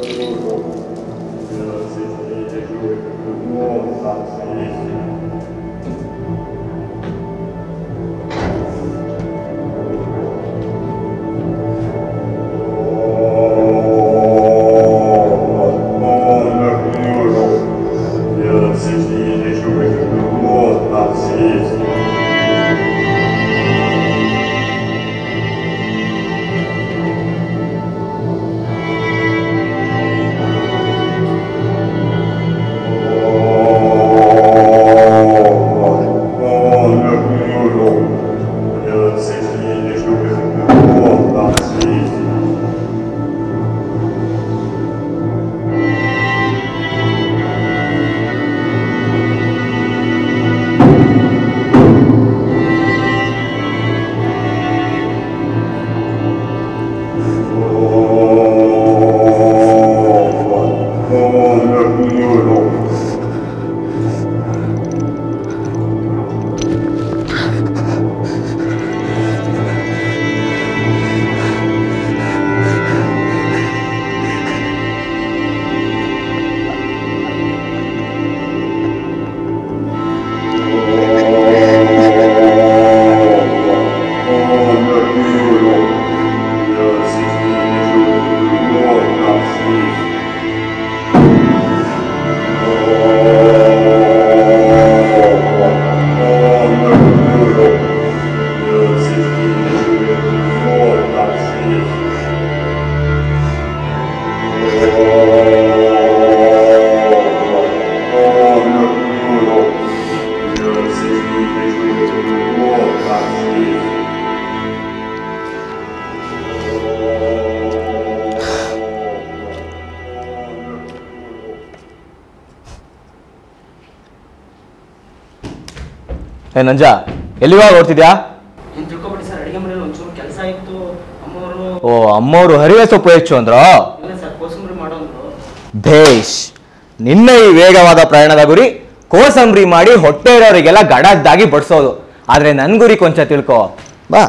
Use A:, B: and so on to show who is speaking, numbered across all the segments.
A: ಏ ನಂಜ ಎಲ್ಲಿವಾಗ ಓಡ್ತಿದ್ಯಾ
B: ಏನು ತಿಳ್ಕೊಬಿಡಿ ಸರ್ ಅಡಿಗೆ ಮನೇಲಿ ಒಂಚೂರು ಕೆಲಸ ಇತ್ತು ಅಮ್ಮವರು
A: ಓ ಅಮ್ಮವ್ರು ಹರಿವೆ ಸೊಪ್ಪು ಹೆಚ್ಚು ಅಂದ್ರು
B: ಇಲ್ಲ ಸರ್ ಕೋಸಂಬರಿ ಮಾಡೋಂದ್ರು
A: ಭೇಷ್ ನಿನ್ನ ಈ ವೇಗವಾದ ಪ್ರಯಾಣದ ಗುರಿ ಕೋಸಂಬರಿ ಮಾಡಿ ಹೊಟ್ಟೆ ಇರೋರಿಗೆಲ್ಲ ಗಡದ್ದಾಗಿ ಬಡಿಸೋದು ಆದ್ರೆ ನನ್ ಗುರಿ ಕೊಂಚ ತಿಳ್ಕೊ ಬಾ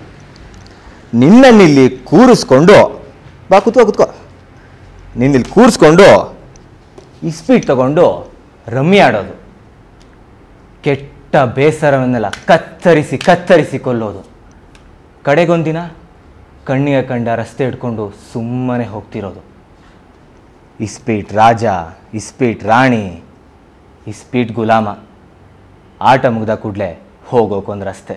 A: ನಿನ್ನನ್ನಿಲ್ಲಿ ಕೂರಿಸ್ಕೊಂಡು ಬಾ ಕುತ್ಕೋ ಕುತ್ಕೋ ನಿನ್ನಿಲ್ಲಿ ಕೂರಿಸ್ಕೊಂಡು ಇಸ್ಪೀಟ್ ತಗೊಂಡು ರಮ್ಮಿ ಆಡೋದು ಕೆಟ್ಟ ಬೇಸರವನ್ನೆಲ್ಲ ಕತ್ತರಿಸಿ ಕತ್ತರಿಸಿ ಕೊಲ್ಲೋದು ಕಡೆಗೊಂದಿನ ಕಣ್ಣಿಗೆ ಕಂಡ ರಸ್ತೆ ಹಿಡ್ಕೊಂಡು ಸುಮ್ಮನೆ ಹೋಗ್ತಿರೋದು ಇಸ್ಪೀಟ್ ರಾಜ ಇಸ್ಪೀಟ್ ರಾಣಿ ಇಸ್ಪೀಟ್ ಗುಲಾಮ ಆಟ ಮುಗ್ದ ಕೂಡಲೇ ಹೋಗೋಕೊಂದು ರಸ್ತೆ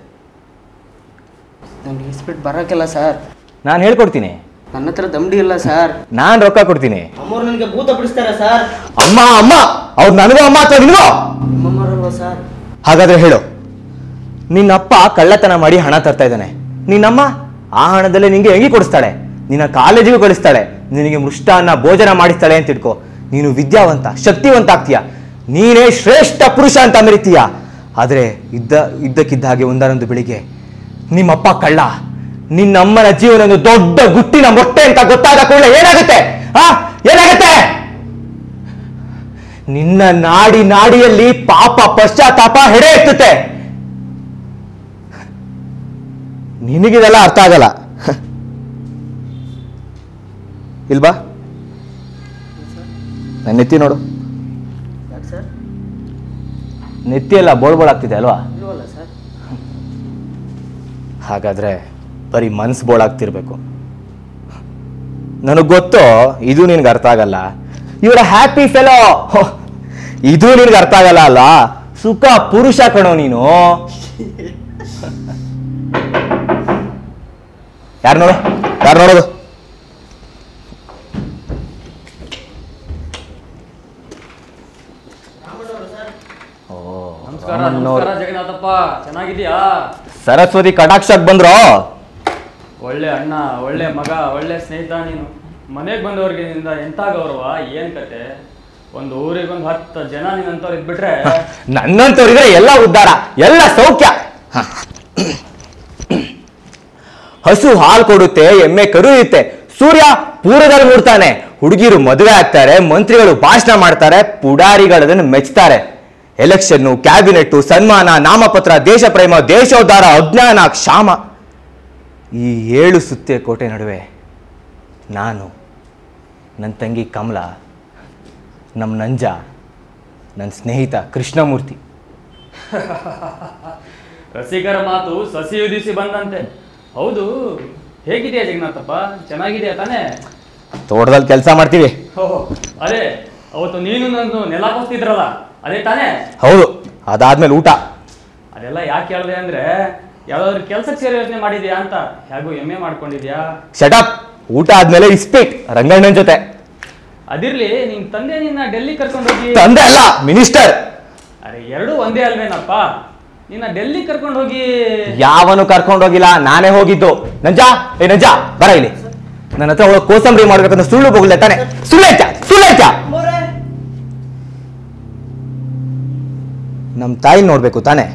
B: ನನಗೆ ಇಸ್ಬಿಟ್ಟು ಬರೋಕ್ಕಿಲ್ಲ ಸರ್
A: ನಾನು ಹೇಳ್ಕೊಡ್ತೀನಿ
B: ನನ್ನ ಹತ್ರ ದಂಡಿ ಇಲ್ಲ ಸರ್
A: ನಾನು ರೊಕ್ಕ ಕೊಡ್ತೀನಿ
B: ಅಮ್ಮವ್ರು ನನಗೆ ಭೂತ ಬಿಡಿಸ್ತಾರೆ ಸರ್
A: ಅಮ್ಮ ಅಮ್ಮ ಅವ್ರು ನನಗೂ ಅಮ್ಮ ಅಥವಾ ನಿನಗೂ
B: ನಿಮ್ಮಮ್ಮರಲ್ವಾ ಸರ್
A: ಹಾಗಾದ್ರೆ ಹೇಳು ನಿನ್ನಪ್ಪ ಕಳ್ಳತನ ಮಾಡಿ ಹಣ ತರ್ತಾ ಇದ್ದಾನೆ ನಿನ್ನಮ್ಮ ಆ ಹಣದಲ್ಲೇ ನಿಂಗೆ ಹೆಂಗಿ ಕೊಡಿಸ್ತಾಳೆ ನಿನ್ನ ಕಾಲೇಜಿಗೂ ಕಳಿಸ್ತಾಳೆ ನಿನಗೆ ಮೃಷ್ಟಾನ್ನ ಭೋಜನ ಮಾಡಿಸ್ತಾಳೆ ಅಂತ ಇಟ್ಕೋ ನೀನು ವಿದ್ಯಾವಂತ ಶಕ್ತಿವಂತ ಆಗ್ತೀಯ ನೀನೇ ಶ್ರೇಷ್ಠ ಪುರುಷ ಅಂತ ಮೆರಿತೀಯ ಆದ್ರೆ ಇದ್ದ ಇದ್ದಕ್ಕಿದ್ದ ಹಾಗೆ ಒಂದಾನೊಂದು ಬೆಳಿಗ್ಗೆ ನಿಮ್ಮಪ್ಪ ಕಳ್ಳ ನಿನ್ನಮ್ಮನ ಜೀವನ ಒಂದು ದೊಡ್ಡ ಗುಟ್ಟಿನ ಮೊಟ್ಟೆ ಅಂತ ಗೊತ್ತಾದ ಕೂಡಲೇ ಏನಾಗುತ್ತೆ ಆ ಏನಾಗುತ್ತೆ ನಿನ್ನ ನಾಡಿ ನಾಡಿಯಲ್ಲಿ ಪಾಪ ಪಶ್ಚಾತ್ತಾಪ ಹೆಡೆ ಎತ್ತುತ್ತೆ ನಿನಗಿದೆಲ್ಲ ಅರ್ಥ ಆಗಲ್ಲ ಇಲ್ವಾ ನನ್ನ ನೆತ್ತಿ ನೋಡು
B: ಯಾಕೆ ಸರ್
A: ನೆತ್ತಿ ಎಲ್ಲ ಬೋಳ್ ಬೋಳ್ ಆಗ್ತಿದೆ ಅಲ್ವಾ
B: ಇಲ್ವಲ್ಲ ಸರ್
A: ಹಾಗಾದ್ರೆ ಬರೀ ಮನ್ಸು ಬೋಳಾಗ್ತಿರ್ಬೇಕು ನನಗೆ ಗೊತ್ತು ಇದು ನಿನ್ಗೆ ಅರ್ಥ ಆಗಲ್ಲ ಇವರ ಹ್ಯಾಪಿ ಫೆಲೋ ಇದು ನಿನ್ಗೆ ಅರ್ಥ ಆಗಲ್ಲ ಅಲ್ಲ ಸುಖ ಪುರುಷ ಕಣೋ ನೀನು ಯಾರು ನೋಡು ಯಾರು ನೋಡೋದು
C: ನಮಸ್ಕಾರ
A: ರಾಮಣ್ಣವ್ರು.
C: ನಮಸ್ಕಾರ ಜಗನ್ನಾಥಪ್ಪ ಚೆನ್ನಾಗಿದ್ಯಾ
A: ಸರಸ್ವತಿ ಕಟಾಕ್ಷಕ್ ಬಂದ್ರು
C: ಒಳ್ಳೆ ಅಣ್ಣ ಒಳ್ಳೆ ಮಗ ಒಳ್ಳೆ ಸ್ನೇಹಿತ ನೀನು ಮನೆಗೆ ಬಂದವ್ರಿಗೆ ನಿಂದ ಎಂಥ ಗೌರವ ಏನ್ ಕತೆ ಒಂದು ಊರಿಗೊಂದು ಹತ್ತು ಜನ ನೀನಂತವ್ರು ಇದ್ಬಿಟ್ರೆ
A: ನನ್ನಂತವ್ರಿದ್ರೆ ಎಲ್ಲ ಉದ್ಧಾರ ಎಲ್ಲ ಸೌಖ್ಯ ಹ. ಹಸು ಹಾಲು ಕೊಡುತ್ತೆ ಎಮ್ಮೆ ಕರುಯುತ್ತೆ ಸೂರ್ಯ ಪೂರದಲ್ಲಿ ಮೂಡ್ತಾನೆ ಹುಡುಗಿರು ಮದುವೆ ಆಗ್ತಾರೆ ಮಂತ್ರಿಗಳು ಭಾಷಣ ಮಾಡ್ತಾರೆ ಪುಡಾರಿಗಳು ಅದನ್ನು ಮೆಚ್ತಾರೆ ಎಲೆಕ್ಷನ್ನು ಕ್ಯಾಬಿನೆಟ್ಟು ಸನ್ಮಾನ ನಾಮಪತ್ರ ದೇಶ ಪ್ರೇಮ ದೇಶೋದ್ಧಾರ ಅಜ್ಞಾನ ಕ್ಷಾಮ ಈ ಏಳು ಸುತ್ತೆ ಕೋಟೆ ನಡುವೆ ನಾನು ನನ್ನ ತಂಗಿ ಕಮಲ ನಮ್ಮ ನಂಜ ನನ್ನ ಸ್ನೇಹಿತ ಕೃಷ್ಣಮೂರ್ತಿ
C: ರಸಿಕರ ಮಾತು ಸಸಿ ಉದಿಸಿ ಬಂದಂತೆ ಹೌದು ಹೇಗಿದೆಯಾ ಜಗನ್ನಾಥಪ್ಪ ಚೆನ್ನಾಗಿದೆಯಾ ತಾನೇ
A: ತೋಟದಲ್ಲಿ ಕೆಲಸ ಮಾಡ್ತೀವಿ
C: ಓಹೋ ಅದೇ ಅವತ್ತು ನೀನು ನನ್ನ ನೆಲ ಕೊಸ್ತಿದ್ರಲ್ಲ ಅದೇ ತಾನೇ
A: ಹೌದು ಅದಾದ್ಮೇಲೆ ಊಟ
C: ಅದೆಲ್ಲ ಯಾಕೆ ಹೇಳಿದೆ ಅಂದ್ರೆ ಯಾವ್ದಾದ್ರು ಕೆಲ್ಸಕ್ಕೆ ಸೇರೋ ಯೋಚನೆ ಮಾಡಿದ್ಯಾ ಅಂತ ಹೇಗೂ ಎಮ್ಮೆ ಮಾಡ್ಕೊಂಡಿದ್ಯಾ
A: ಶಟಪ್ ಊಟ ಆದ್ಮೇಲೆ ಇಸ್ಪೀಟ್ ರಂಗಣ್ಣನ ಜೊತೆ
C: ಅದಿರ್ಲಿ ನಿನ್ ತಂದೆ ನಿನ್ನ ಡೆಲ್ಲಿ ಕರ್ಕೊಂಡು ಹೋಗಿ
A: ತಂದೆ ಅಲ್ಲ ಮಿನಿಸ್ಟರ್
C: ಅರೆ ಎರಡೂ ಒಂದೇ ಅಲ್ವೇನಪ್ಪ ನಿನ್ನ ಡೆಲ್ಲಿ ಕರ್ಕೊಂಡು ಹೋಗಿ
A: ಯಾವನು ಕರ್ಕೊಂಡು ಹೋಗಿಲ್ಲ ನಾನೇ ಹೋಗಿದ್ದು ನಂಜ ಏ ನಂಜ ಬರ ಇಲ್ಲಿ ನನ್ನ ಹತ್ರ ಒಳಗೆ ಕೋಸಂಬರಿ ಮಾಡ್ಬೇಕಂತ ಸುಳ್ಳು ಹೋಗ್ಲೆ ತಾನೆ ಸುಳ್ಳೈತ ಸುಳ್ಳೈತ ನಮ್ಮ ತಾಯಿ ನೋಡ್ಬೇಕು ತಾನೆ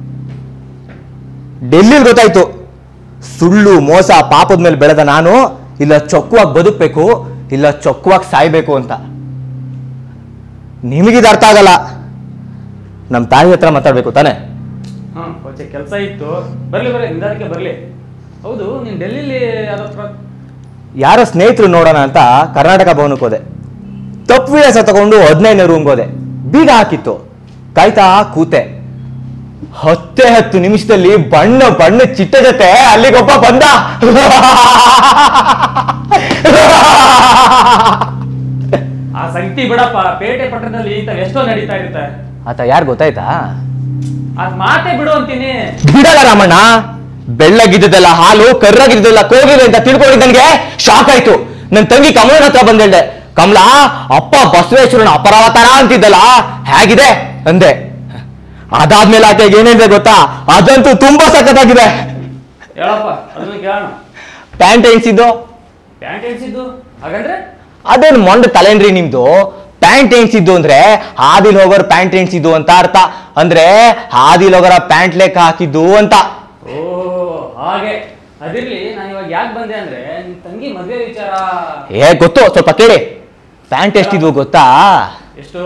A: ಡೆಲ್ಲಿಲಿ ಗೊತ್ತಾಯ್ತು ಸುಳ್ಳು ಮೋಸ ಪಾಪದ ಮೇಲೆ ಬೆಳೆದ ನಾನು ಇಲ್ಲ ಚೊಕ್ಕವಾಗಿ ಬದುಕಬೇಕು ಇಲ್ಲ ಚೊಕ್ಕವಾಗಿ ಸಾಯ್ಬೇಕು ಅಂತ ನಿಮಗಿದು ಅರ್ಥ ಆಗಲ್ಲ ನಮ್ಮ ತಾಯಿ ಹತ್ರ ಮಾತಾಡ್ಬೇಕು ತಾನೆ
C: ಹಾ ಕೊಂಚ ಕೆಲಸ ಇತ್ತು ಬರ್ಲಿ ಬರ್ಲಿ ನಿಧಾನಕ್ಕೆ ಬರ್ಲಿ ಹೌದು ನೀನ್ ಡೆಲ್ಲಿಲಿ ಯಾವ್ದೋ
A: ಯಾರೋ ಸ್ನೇಹಿತರು ನೋಡೋಣ ಅಂತ ಕರ್ನಾಟಕ ಭವನಕ್ಕೆ ಹೋದೆ ತಪ್ಪು ವಿಳಾಸ ತಗೊಂಡು ಹದಿನೈದನೇ ರೂಮ್ಗೆ ಹೋದೆ ಬೀಗ ಹಾಕಿತ್ತು ಕಾಯ್ತಾ ಕೂತೆ ಹತ್ತೇ ಹತ್ತು ನಿಮಿಷದಲ್ಲಿ ಬಣ್ಣ ಬಣ್ಣ ಚಿಟ್ಟ ಜೊತೆ ಅಲ್ಲಿಗೊಬ್ಬ ಬಂದ
C: ಆ ಸಂಗತಿ ಬಿಡಪ್ಪ ಪೇಟೆ ಪಟ್ಟಣದಲ್ಲಿ ಇಂಥ ಎಷ್ಟೋ ನಡೀತಾ ಇರುತ್ತೆ
A: ಆತ ಯಾರು ಗೊತ್ತಾಯ್ತಾ
C: ಅದ್ ಮಾತೇ ಬಿಡು ಅಂತೀನಿ
A: ಬಿಡಲ್ಲ ರಾಮಣ್ಣ ಬೆಳ್ಳಗಿದ್ದದೆಲ್ಲ ಹಾಲು ಕರ್ರಾಗಿದ್ದೆಲ್ಲ ಕೋಗಿದೆ ಅಂತ ತಿಳ್ಕೊಂಡಿದ್ದ ನನಗೆ ಶಾಕ್ ಆಯ್ತು ನನ್ನ ತಂಗಿ ಕಮಲನ ಹತ್ರ ಬಂದ್ ಹೇಳ್ದೆ ಕಮಲ ಅಪ್ಪ ಬಸವೇಶ್ವರನ ಅಪರಾವತಾರ ಅಂತಿದ್ದಲ್ಲ ಹೇಗಿದೆ ಅಂದೆ ಅದಾದ್ಮೇಲೆ ಆಕೆಗೆ ಏನಿದೆ ಗೊತ್ತಾ ಅದಂತೂ ತುಂಬಾ ಸಖತ್ತಾಗಿದೆ
C: ಹೇಳಪ್ಪ ಅದನ್ನ ಕೇಳೋಣ
A: ಪ್ಯಾಂಟ್ ಎಣ್ಸಿದ್ದು
C: ಪ್ಯಾಂಟ್ ಎಣ್ಸಿದ್ದು ಹಾಗಂದ್ರೆ
A: ಅದೇನು ಮೊಂಡ ತಲೆನ್ರಿ ನಿಮ್ದು ಪ್ಯಾಂಟ್ ಎಣ್ಸಿದ್ದು ಅಂದ್ರೆ ಹಾದಿಲ್ ಹೋಗೋರ್ ಪ್ಯಾಂಟ್ ಎಣ್ಸಿದ್ದು ಅಂತ ಅರ್ಥ ಅಂದ್ರೆ ಹಾದಿಲ್ ಹೋಗೋರ ಪ್ಯಾಂಟ್ ಲೆಕ್ಕ ಹಾಕಿದ್ದು ಅಂತ
C: ಓ ಹಾಗೆ ಅದಿರ್ಲಿ ನಾನು ಇವಾಗ ಯಾಕೆ ಬಂದೆ ಅಂದ್ರೆ ನಿನ್ ತಂಗಿ ಮದ್ವೆ ವಿಚಾರ
A: ಏ ಗೊತ್ತು ಸ್ವಲ್ಪ ಕೇಳಿ ಪ್ಯಾಂಟ್ ಎಷ್ಟಿದ್ವು ಗೊತ್ತಾ
C: ಎಷ್ಟು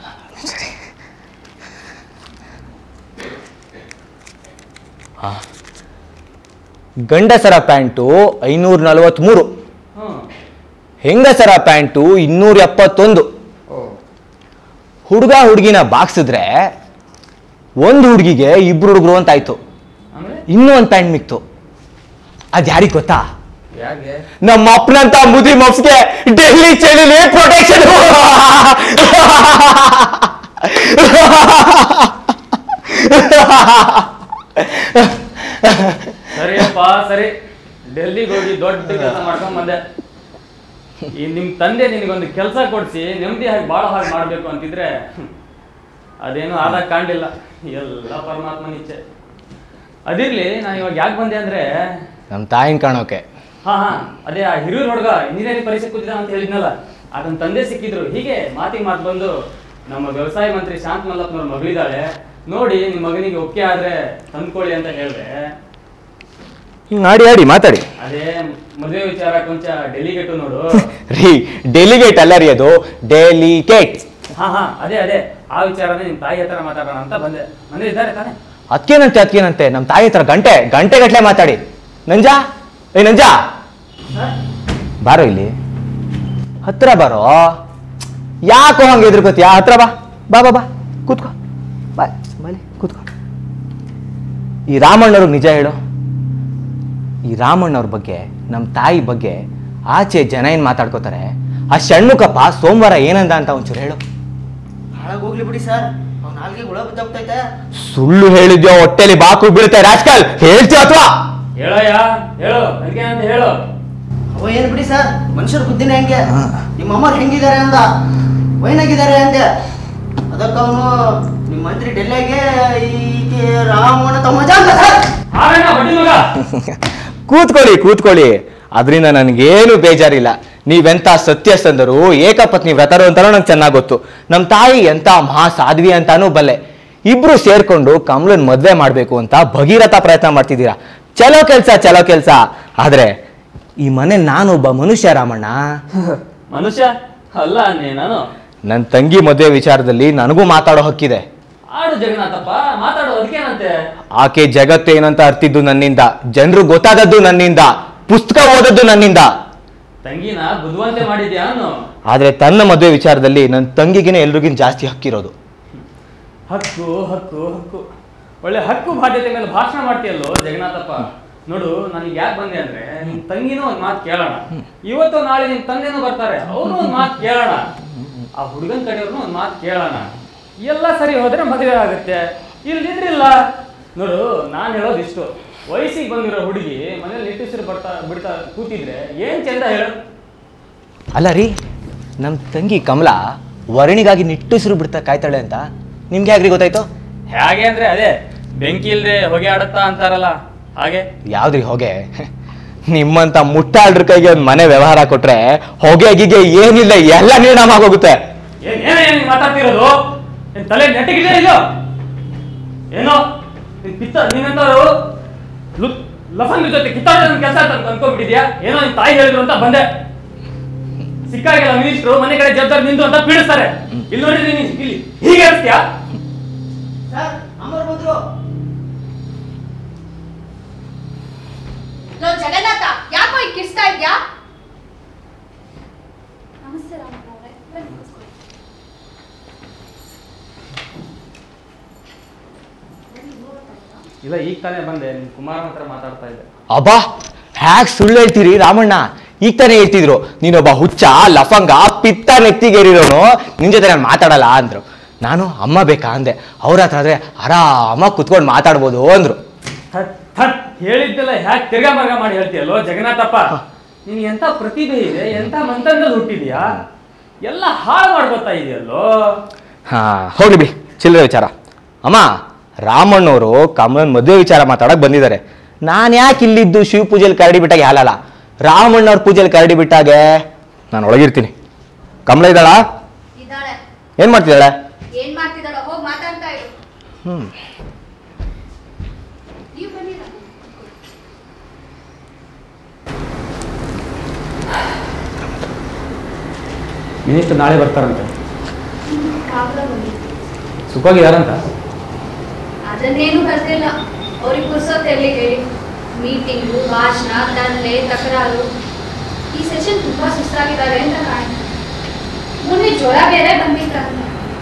A: ಗಂಡಸರ ಪ್ಯಾಂಟು ಐನೂರ ನಲವತ್ಮೂರು
C: ಹ್ಮ್
A: ಹೆಂಗಸರ ಪ್ಯಾಂಟು ಇನ್ನೂರ ಎಪ್ಪತ್ತೊಂದು
C: ಓ
A: ಹುಡುಗ ಹುಡುಗಿನ ಬಾಗ್ಸಿದ್ರೆ ಒಂದು ಹುಡುಗಿಗೆ ಇಬ್ರು ಹುಡುಗರು ಅಂತ ಆಯ್ತು
C: ಆಮೇಲೆ
A: ಇನ್ನೂ ಒಂದು ಪ್ಯಾಂಟ್ ಮಿಕ್ತು ಅದ್ ಯಾರಿಗ್ ಗೊತ್ತಾ
C: ಯಾಕೆ
A: ನಮ್ಮ ಅಪ್ಪನಂತ ಮುದಿ ಮಪ್ಸ್ಗೆ ಡೆಲ್ಲಿ ಚಳಿಲಿ ಪ್ರೊಟೆಕ್ಷನ್
C: ಸರಿಯಪ್ಪ ಸರಿ ಡೆಲ್ಲಿಗೆ ಹೋಗಿ ದೊಡ್ಡ ಕೆಲಸ ಮಾಡ್ಕೊಂಡ್ ಬಂದೆ ಈ ನಿಮ್ ತಂದೆ ನಿನಗೊಂದು ಕೆಲಸ ಕೊಡ್ಸಿ ನೆಮ್ಮದಿ ಹಾಗೆ ಬಾಳ ಹಾಗೆ ಮಾಡ್ಬೇಕು ಅಂತಿದ್ರೆ ಹ್ಮ್, ಅದೇನು ಆದಾಗ ಕಾಣ್ಲಿಲ್ಲ ಎಲ್ಲ ಪರಮಾತ್ಮನ ಇಚ್ಛೆ ಅದಿರ್ಲಿ ನಾನು ಇವಾಗ ಯಾಕೆ ಬಂದೆ ಅಂದ್ರೆ
A: ನಮ್ಮ ತಾಯಿನ ಕಾಣೋಕೆ
C: ಹಾ ಹಾ ಅದೇ ಆ ಹಿರಿಯೂರ್ ಹುಡುಗ ಇಂಜಿನಿಯರಿಂಗ್ ಪರೀಕ್ಷೆ ಕೂತಿದ್ದ ಅಂತ ಹೇಳಿದ್ನಲ್ಲ ಅದನ್ನ ತಂದೆ ಸಿಕ್ಕಿದ್ರು ಹೀಗೆ ಮಾತಿಗೆ ಮಾತು ಬಂದು ನಮ್ಮ ವ್ಯವಸಾಯ ಮಂತ್ರಿ ಶಾಂತ್ ಮಲ್ಲಪ್ಪನವ್ರ ಮಗಳಿದ್ದಾಳೆ ನೋಡಿ ನಿಮ್ಮ ಮಗನಿಗೆ ಒಕ್ಕೆ ಆದ್ರೆ ತಂದ್ಕೊಳ್ಳಿ ಅಂತ ಹೇಳಿದೆ
A: ಹಿಂಗ್ ಆಡಿ ಆಡಿ ಮಾತಾಡಿ
C: ಅದೇ ಮದುವೆ ವಿಚಾರ ಕೊಂಚ ಡೆಲಿಗೇಟು ನೋಡು
A: ರೀ ಡೆಲಿಗೇಟ್ ಅಲ್ಲ ರೀ ಅದು ಡೆಲಿಗೇಟ್
C: ಹಾ ಹಾ ಅದೇ ಅದೇ ಆ ವಿಚಾರನೇ ನಿಮ್ ತಾಯಿ ಹತ್ರ ಮಾತಾಡೋಣ ಅಂತ ಬಂದೆ ಮನೇಲಿ ಇದ್ದಾರೆ ತಾನೇ
A: ಅದಕ್ಕೇನಂತೆ ಅದಕ್ಕೇನಂತೆ ನಮ್ಮ ತಾಯಿ ಹತ್ರ ಗಂಟೆ ಗಂಟೆ ಗಟ್ಲೆ ಮಾತಾಡಿ ನಂಜಾ ಏ ನಂಜಾ ಬಾರೋ ಇಲ್ಲಿ ಹತ್ರ ಬಾರೋ ಯಾಕೋ ಹಂಗೆ ಎದುರ್ಕೋತೀಯ ಹತ್ರ ಬಾ ಬಾ ಬಾ ಬಾ ಕೂತ್ಕೋ ಬಾ ಬಲಿ ಕೂತ್ಕೋ ಈ ರಾಮಣ್ಣವ್ರಿಗೆ ನಿಜ ಹೇಳು ಈ ರಾಮಣ್ಣವ್ರ ಬಗ್ಗೆ ನಮ್ಮ ತಾಯಿ ಬಗ್ಗೆ ಆಚೆ ಜನ ಏನ್ ಮಾತಾಡ್ಕೋತಾರೆ ಆ ಷಣ್ಮುಖಪ್ಪ ಸೋಮವಾರ ಏನಂದ ಅಂತ ಒಂಚೂರು ಹೇಳು
B: ಹಾಳಾಗಿ ಹೋಗ್ಲಿ ಬಿಡಿ ಸರ್ ಅವ್ನ ನಾಲ್ಗೆ ಹುಳ ಬಿದ್ದೋಗ್ತೈತೆ
A: ಸುಳ್ಳು ಹೇಳಿದ್ಯೋ ಹೊಟ್ಟೆಲಿ ಬಾಕು ಬೀಳುತ್ತೆ ರಾಜ್ಕಲ್ ಹೇಳ್ತೀಯ ಅಥವಾ
C: ಹೇಳಯ್ಯ ಹೇಳು ಅದಕ್ಕೇನಂತ ಹೇಳು
B: ಅವ ಏನ್ ಬಿಡಿ ಸರ್ ಮನುಷ್ಯರ ಬುದ್ಧಿನೇ ಹೆಂಗೆ
A: ಹಾ.
B: ನಿಮ್ಮ ಅಮ್ಮರು ಹೆಂಗಿದ್ದಾರೆ ಅಂದ ವೈನಾಗಿದ್ದಾರೆ ಅಂದೆ ಅದಕ್ಕೆ ಅವನು ನಿಮ್ಮ ಮಂತ್ರಿ ಡೆಲ್ಲಿಗೆ ಈಕೆ ರಾಮಣ್ಣ ತಮ್ಮ ಮಜಾ ಅಂತ ಸರ್
C: ಹಾಗಣ್ಣ ಹೊಡಿ ಮಗ
A: ಕೂತ್ಕೊಳ್ಳಿ ಕೂತ್ಕೊಳ್ಳಿ ಅದರಿಂದ ನನಗೇನು ಬೇಜಾರಿಲ್ಲ ನೀವೆಂತ ಸತ್ಯಸಂಧರು ಏಕಪತ್ನಿ ವ್ರತರು ಅಂತಾನೂ ನಂಗೆ ಚೆನ್ನಾಗಿ ಗೊತ್ತು ನಮ್ಮ ತಾಯಿ ಎಂತ ಮಹಾ ಸಾಧ್ವಿ ಅಂತಾನೂ ಬಲ್ಲೆ ಇಬ್ರು ಸೇರ್ಕೊಂಡು ಕಮಲನ್ ಮದ್ವೆ ಮಾಡ್ಬೇಕು ಅಂತ ಭಗೀರಥ ಪ್ರಯತ್ನ ಮಾಡ್ತಿದ್ದೀರಾ ಚಲೋ ಕೆಲ್ಸ ಚಲೋ ಕೆಲ್ಸ ಆದ್ರೆ ಈ ಮನೆ ನಾನೊಬ್ಬ ಮನುಷ್ಯ ರಾಮಣ್ಣ
C: ಮನುಷ್ಯ ಅಲ್ಲ ಅನ್ನೇ ನಾನು
A: ನನ್ನ ತಂಗಿ ಮದುವೆ ವಿಚಾರದಲ್ಲಿ ನನಗೂ ಮಾತಾಡೋ ಹಕ್ಕಿದೆ
C: ಆಡು ಜಗನ್ನಾಥಪ್ಪ ಮಾತಾಡೋ ಅದಕ್ಕೇನಂತೆ
A: ಆಕೆ ಜಗತ್ತು ಏನಂತ ಅರ್ತಿದ್ದು ನನ್ನಿಂದ ಜನರು ಗೊತ್ತಾದದ್ದು ನನ್ನಿಂದ ಪುಸ್ತಕ ಓದದ್ದು ನನ್ನಿಂದ
C: ತಂಗಿನ ಬುದ್ಧಿವಂತೆ ಮಾಡಿದ್ಯಾ ಅನ್ನು
A: ಆದ್ರೆ ತನ್ನ ಮದುವೆ ವಿಚಾರದಲ್ಲಿ ನನ್ನ ತಂಗಿಗಿನ ಎಲ್ರಿಗಿಂತ ಜಾಸ್ತಿ ಹಕ್ಕಿರೋದು
C: ಹಕ್ಕು ಹಕ್ಕು ಹಕ್ಕು ಒಳ್ಳೆ ಹಕ್ಕು ಬಾಧ್ಯತೆ ಮೇಲೆ ಭಾಷಣ ಮಾಡ್ತೀಯಲ್ಲೋ ಜಗನ್ನಾಥಪ್ಪ ನೋಡು ನನಗೆ ಯಾಕೆ ಬಂದೆ ಅಂದ್ರೆ ನಿಮ್ ತಂಗಿನೂ ಒಂದ್ ಮಾತು ಕೇಳೋಣ ಇವತ್ತು ನಾಳೆ ನಿಮ್ ತಂದೆನೂ ಬರ್ತಾರೆ ಅವರು ಒಂದ್ ಮಾತು ಕೇಳೋಣ ಆ ಹುಡುಗನ್ ಕಡೆಯವ್ರನ್ನೂ ಒಂದ್ ಮಾತು ಕೇಳೋಣ ಎಲ್ಲ ಸರಿ ಹೋದ್ರೆ ಮದುವೆ ಆಗುತ್ತೆ ಇಲ್ದಿದ್ರಿಲ್ಲ ನೋಡು ನಾನು ಹೇಳೋದು ಇಷ್ಟು ವಯಸ್ಸಿಗೆ ಬಂದಿರೋ ಹುಡುಗಿ ಮನೇಲಿ ನಿಟ್ಟುಸಿರು ಬರ್ತಾ ಬಿಡ್ತಾ ಕೂತಿದ್ರೆ ಏನ್ ಚಂದ ಹೇಳು
A: ಅಲ್ಲ ರೀ ನಮ್ಮ ತಂಗಿ ಕಮಲಾ ವರಣಿಗಾಗಿ ನಿಟ್ಟುಸಿರು ಬಿಡ್ತಾ ಕಾಯ್ತಾಳೆ ಅಂತ ನಿಮ್ಗೆ ಯಾಕ್ರಿ ಗೊತ್ತಾಯ್ತು
C: ಹೇಗೆ ಅಂದ್ರೆ ಅದೇ ಬೆಂಕಿ ಇಲ್ದೆ ಹೊಗೆ ಆಡುತ್ತಾ ಅಂತಾರಲ್ಲ ಹಾಗೆ
A: ಯಾವ್ದ್ರಿ ಹೊಗೆ ನಿಮ್ಮಂತ ಮುಟ್ಟಾಳ್ರ ಕೈಗೆ ಒಂದು ಮನೆ ವ್ಯವಹಾರ ಕೊಟ್ರೆ ಹೊಗೆ ಗಿಗೆ ಏನಿಲ್ಲ ಎಲ್ಲ ನಿರ್ಣಾಮ ಆಗೋಗುತ್ತೆ
C: ಏನ್ ಏನ ಏನ್ ನೀನ್ ಮಾತಾಡ್ತಿರೋದು ನಿನ್ ತಲೆ ನೆಟ್ಟಿಗಿದೆ ಇಲ್ಲೋ ಏನೋ ನೀನ್ ಕಿತ್ತ ನೀನೆಂತಾರು ಲುಕ್ ಲಫಂಗ್ ಜೊತೆ ಕಿತ್ತಾಡ ಕೆಲಸ ಅಂತ ಅನ್ಕೊಂಡ್ಬಿಟ್ಟಿದ್ಯಾ ಏನೋ ನಿನ್ ತಾಯಿ ಹೇಳಿದ್ರು ಅಂತ ಬಂದೆ ಸಿಕ್ಕಾಗೆಲ್ಲ ಮಿನಿಸ್ಟ್ರು ಮನೆ ಕಡೆ ಜವಾಬ್ದಾರಿ ನಿಂದು ಅಂತ ಪೀಡಿಸ್ತಾರೆ ಇಲ್ಲಿ ನೋಡಿದ್ರೆ ನೀನ್ ಇಲ್ಲಿ ಹೀಗೆ ಇರ್ತೀಯಾ
B: ಸರ್ ಅಮ್ಮರು ಬಂದ್ರು
D: ಲೋ ಜಗನ್ನಾಥ ಯಾಕೋ ಈಗ ಕಿರ್ಸ್ತಾ ಇದ್ಯಾ ನಮಸ್ತೆ ರಾಮಣ್ಣ ಅವರೇ ಬನ್ನಿ ಕೂತ್ಕೊಳ್ಳಿ. ಬನ್ನಿ, ನೋಡ್ತಾ ಇದ್ರಾ?
C: ಇಲ್ಲ ಈಗ ತಾನೇ ಬಂದೆ ನಿನ್ ಕುಮಾರನ ಹತ್ರ ಮಾತಾಡ್ತಾ ಇದ್ದೆ
A: ಅಬ್ಬಾ ಹ್ಯಾಕ್ ಸುಳ್ಳು ಹೇಳ್ತೀರಿ ರಾಮಣ್ಣ ಈಗ ತಾನೇ ಹೇಳ್ತಿದ್ರು ನೀನೊಬ್ಬ ಹುಚ್ಚ ಲಫಂಗ ಪಿತ್ತ ನೆತ್ತಿಗೇರಿರೋನು ನಿನ್ ಜೊತೆ ನಾನು ಮಾತಾಡಲ್ಲ ಅಂದ್ರು ನಾನು ಅಮ್ಮ ಬೇಕಾ ಅಂದೆ ಅವ್ರ ಹತ್ರ ಆದ್ರೆ ಆರಾಮಾಗಿ ಕುತ್ಕೊಂಡು ಮಾತಾಡ್ಬೋದು ಅಂದ್ರು
C: ಥಟ್ ಥಟ್ ಹೇಳಿದ್ದೆಲ್ಲ ಹ್ಯಾಕ್ ತಿರ್ಗಾ ಮರ್ಗ ಮಾಡಿ ಹೇಳ್ತೀಯಲ್ಲೋ ಜಗನ್ನಾಥಪ್ಪ ನಿನ್ ಎಂತ ಪ್ರತಿಭೆ ಇದೆ ಎಂತ ಮಂತಂದಲ್ಲಿ ಹುಟ್ಟಿದ್ಯಾ ಎಲ್ಲ ಹಾಳು ಮಾಡ್ಕೊತಾ ಇದೆಯಲ್ಲೋ
A: ಹಾ ಹೋಗ್ಲಿ ಬಿಡಿ ಚಿಲ್ಲರೆ ವಿಚಾರ ಅಮ್ಮ ರಾಮಣ್ಣವರು ಕಮಲನ್ ಮದುವೆ ವಿಚಾರ ಮಾತಾಡಕ್ ಬಂದಿದ್ದಾರೆ ನಾನು ಯಾಕೆ ಇಲ್ಲಿದ್ದು ಶಿವ ಪೂಜೆಯಲ್ಲಿ ಕರಡಿ ಬಿಟ್ಟಾಗೆ ಹಾಲಲ್ಲ ರಾಮಣ್ಣವ್ರ ಪೂಜೆಯಲ್ಲಿ ಕರಡಿ ಬಿಟ್ಟಾಗೆ ನಾನು ಒಳಗಿರ್ತೀನಿ ಕಮಲ ಇದ್ದಾಳ
D: ಇದ್ದಾಳೆ
A: ಏನ್ ಮಾಡ್ತಿದ್ದಾಳೆ
D: ಏನ್ ಮಾಡ್ತಿದ್ದಾಳ ಹೋಗ್ ಮಾತಾಡ್ತಾ ಇರು
A: ಹ್ಮ್
D: ನೀವು ಬನ್ನಿ ರಾಮಣ್ಣ, ಕೂತ್ಕೊಳ್ಳಿ.
C: ಮಿನಿಸ್ಟರ್ ನಾಳೆ ಬರ್ತಾರಂತೆ
D: ಕಾಗದ ಬಂದಿತ್ತು
C: ಸುಖವಾಗಿದಾರಂತ
D: ಅದನ್ನೇನು ಬರ್ತಿಲ್ಲ ಅವ್ರಿಗೆ ಪುರ್ಸೊತ್ತು ಎಲ್ಲಿ ಹೇಳಿ ಮೀಟಿಂಗು ಭಾಷಣ ದಂಧೆ ತಕರಾರು ಈ ಸೆಷನ್ ತುಂಬಾ ಸುಸ್ತಾಗಿದ್ದಾರೆ ಅಂತ ಕಾಣುತ್ತೆ ಮೊನ್ನೆ ಜ್ವರ ಬೇರೆ ಬಂದಿತ್ತಂತೆ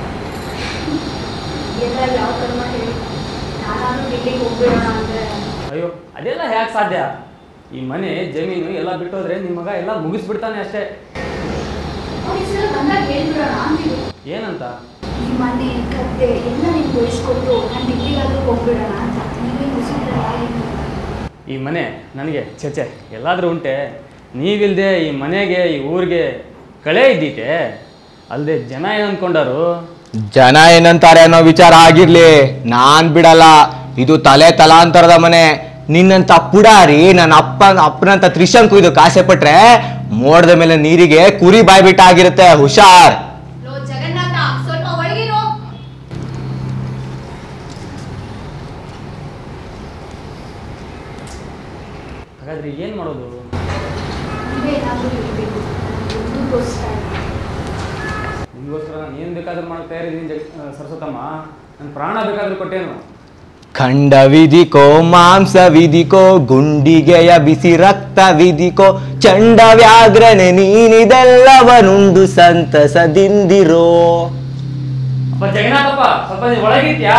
D: ಎಲ್ಲ ಯಾವ ಕರ್ಮ ಹೇಳಿ ನಾನಾದ್ರೂ ಡಿಲ್ಲಿಗೆ ಹೋಗ್ಬಿಡೋಣ ಅಂದ್ರೆ
C: ಅಯ್ಯೋ ಅದೆಲ್ಲ ಹ್ಯಾಕ್ ಸಾಧ್ಯ ಈ ಮನೆ ಜಮೀನು ಎಲ್ಲ ಬಿಟ್ಟೋದ್ರೆ ನಿಮ್ಮ ಮಗ ಎಲ್ಲ ಮುಗಿಸ್ಬಿಡ್ತಾನೆ ಅಷ್ಟೇ
D: ಅವ್ರ ಈ ಸಲ ಬಂದಾಗ ಹೇಳ್ಬಿಡೋಣ ಅಂತೀವಿ
C: ಏನಂತ
D: ಈ ಮನೆ ಗದ್ದೆ ಎಲ್ಲ ನಿಮ್ಗೆ ವಹಿಸ್ಕೊಟ್ಟು ನಾನು ಡಿಲ್ಲಿಗಾದ್ರೂ ಹೋಗ್ಬಿಡೋಣ ಅಂತ ನೀವೇ ಮುಗಿಸಿದ್ರಲ್ಲ ಏನು
C: ಈ ಮನೆ ನನಗೆ ಛೆ ಎಲ್ಲಾದ್ರೂ ಉಂಟೆ ನೀವಿಲ್ದೆ ಈ ಮನೆಗೆ ಈ ಊರಿಗೆ ಕಳೆ ಇದ್ದೀತೆ ಅಲ್ಲದೆ ಜನ ಏನು ಅನ್ಕೊಂಡಾರು
A: ಜನ ಏನಂತಾರೆ ಅನ್ನೋ ವಿಚಾರ ಆಗಿರ್ಲಿ ನಾನ್ ಬಿಡಲ್ಲ ಇದು ತಲೆ ತಲಾಂತರದ ಮನೆ ನಿನ್ನಂತ ಪುಡಾರಿ ನನ್ನ ಅಪ್ಪ ಅಪ್ಪನಂತ ತ್ರಿಶಂಕು ಇದು ಕಾಸೆ ಪಟ್ರೆ ಮೋಡದ ಮೇಲೆ ನೀರಿಗೆ ಕುರಿ ಬಾಯ್ ಬಿಟ್ಟ ಆಗಿರುತ್ತೆ ಹುಷಾರ್
D: ಲೋ ಜಗನ್ನಾಥ ಸ್ವಲ್ಪ ಒಳಗಿರೋ
C: ಹಾಗಾದ್ರೆ ಏನು ಮಾಡೋದು
D: ನೀವೇ ಏನಾದ್ರೂ ಇರಬೇಕು ದುಡ್ಡುಗೋಸ್ಕರ
C: ನಿಮಗೋಸ್ಕರ ನಾನು ಏನು ಬೇಕಾದ್ರೂ ಮಾಡಕ್ಕೆ ತಯಾರಿದ್ದೀನಿ ಜಗ ಆ, ಸರಸ್ವತಮ್ಮ ನನ್ನ ಪ್ರಾಣ ಬೇಕಾದ್ರೂ ಕೊಟ್ಟೇನು
A: ಖಂಡ ವಿಧಿಕೋ ಮಾಂಸ ವಿಧಿಕೋ ಗುಂಡಿಗೆಯ ಬಿಸಿ ರಕ್ತ ವಿಧಿಕೋ ಚಂಡ ವ್ಯಾಘ್ರನೆ ನೀನಿದೆಲ್ಲವನುಂಡು ಸಂತಸದಿಂದಿರೋ
C: ಅಪ್ಪ ಜಗನ್ನಾಥಪ್ಪ ಸ್ವಲ್ಪ ನೀನ್ ಒಳಗಿದ್ಯಾ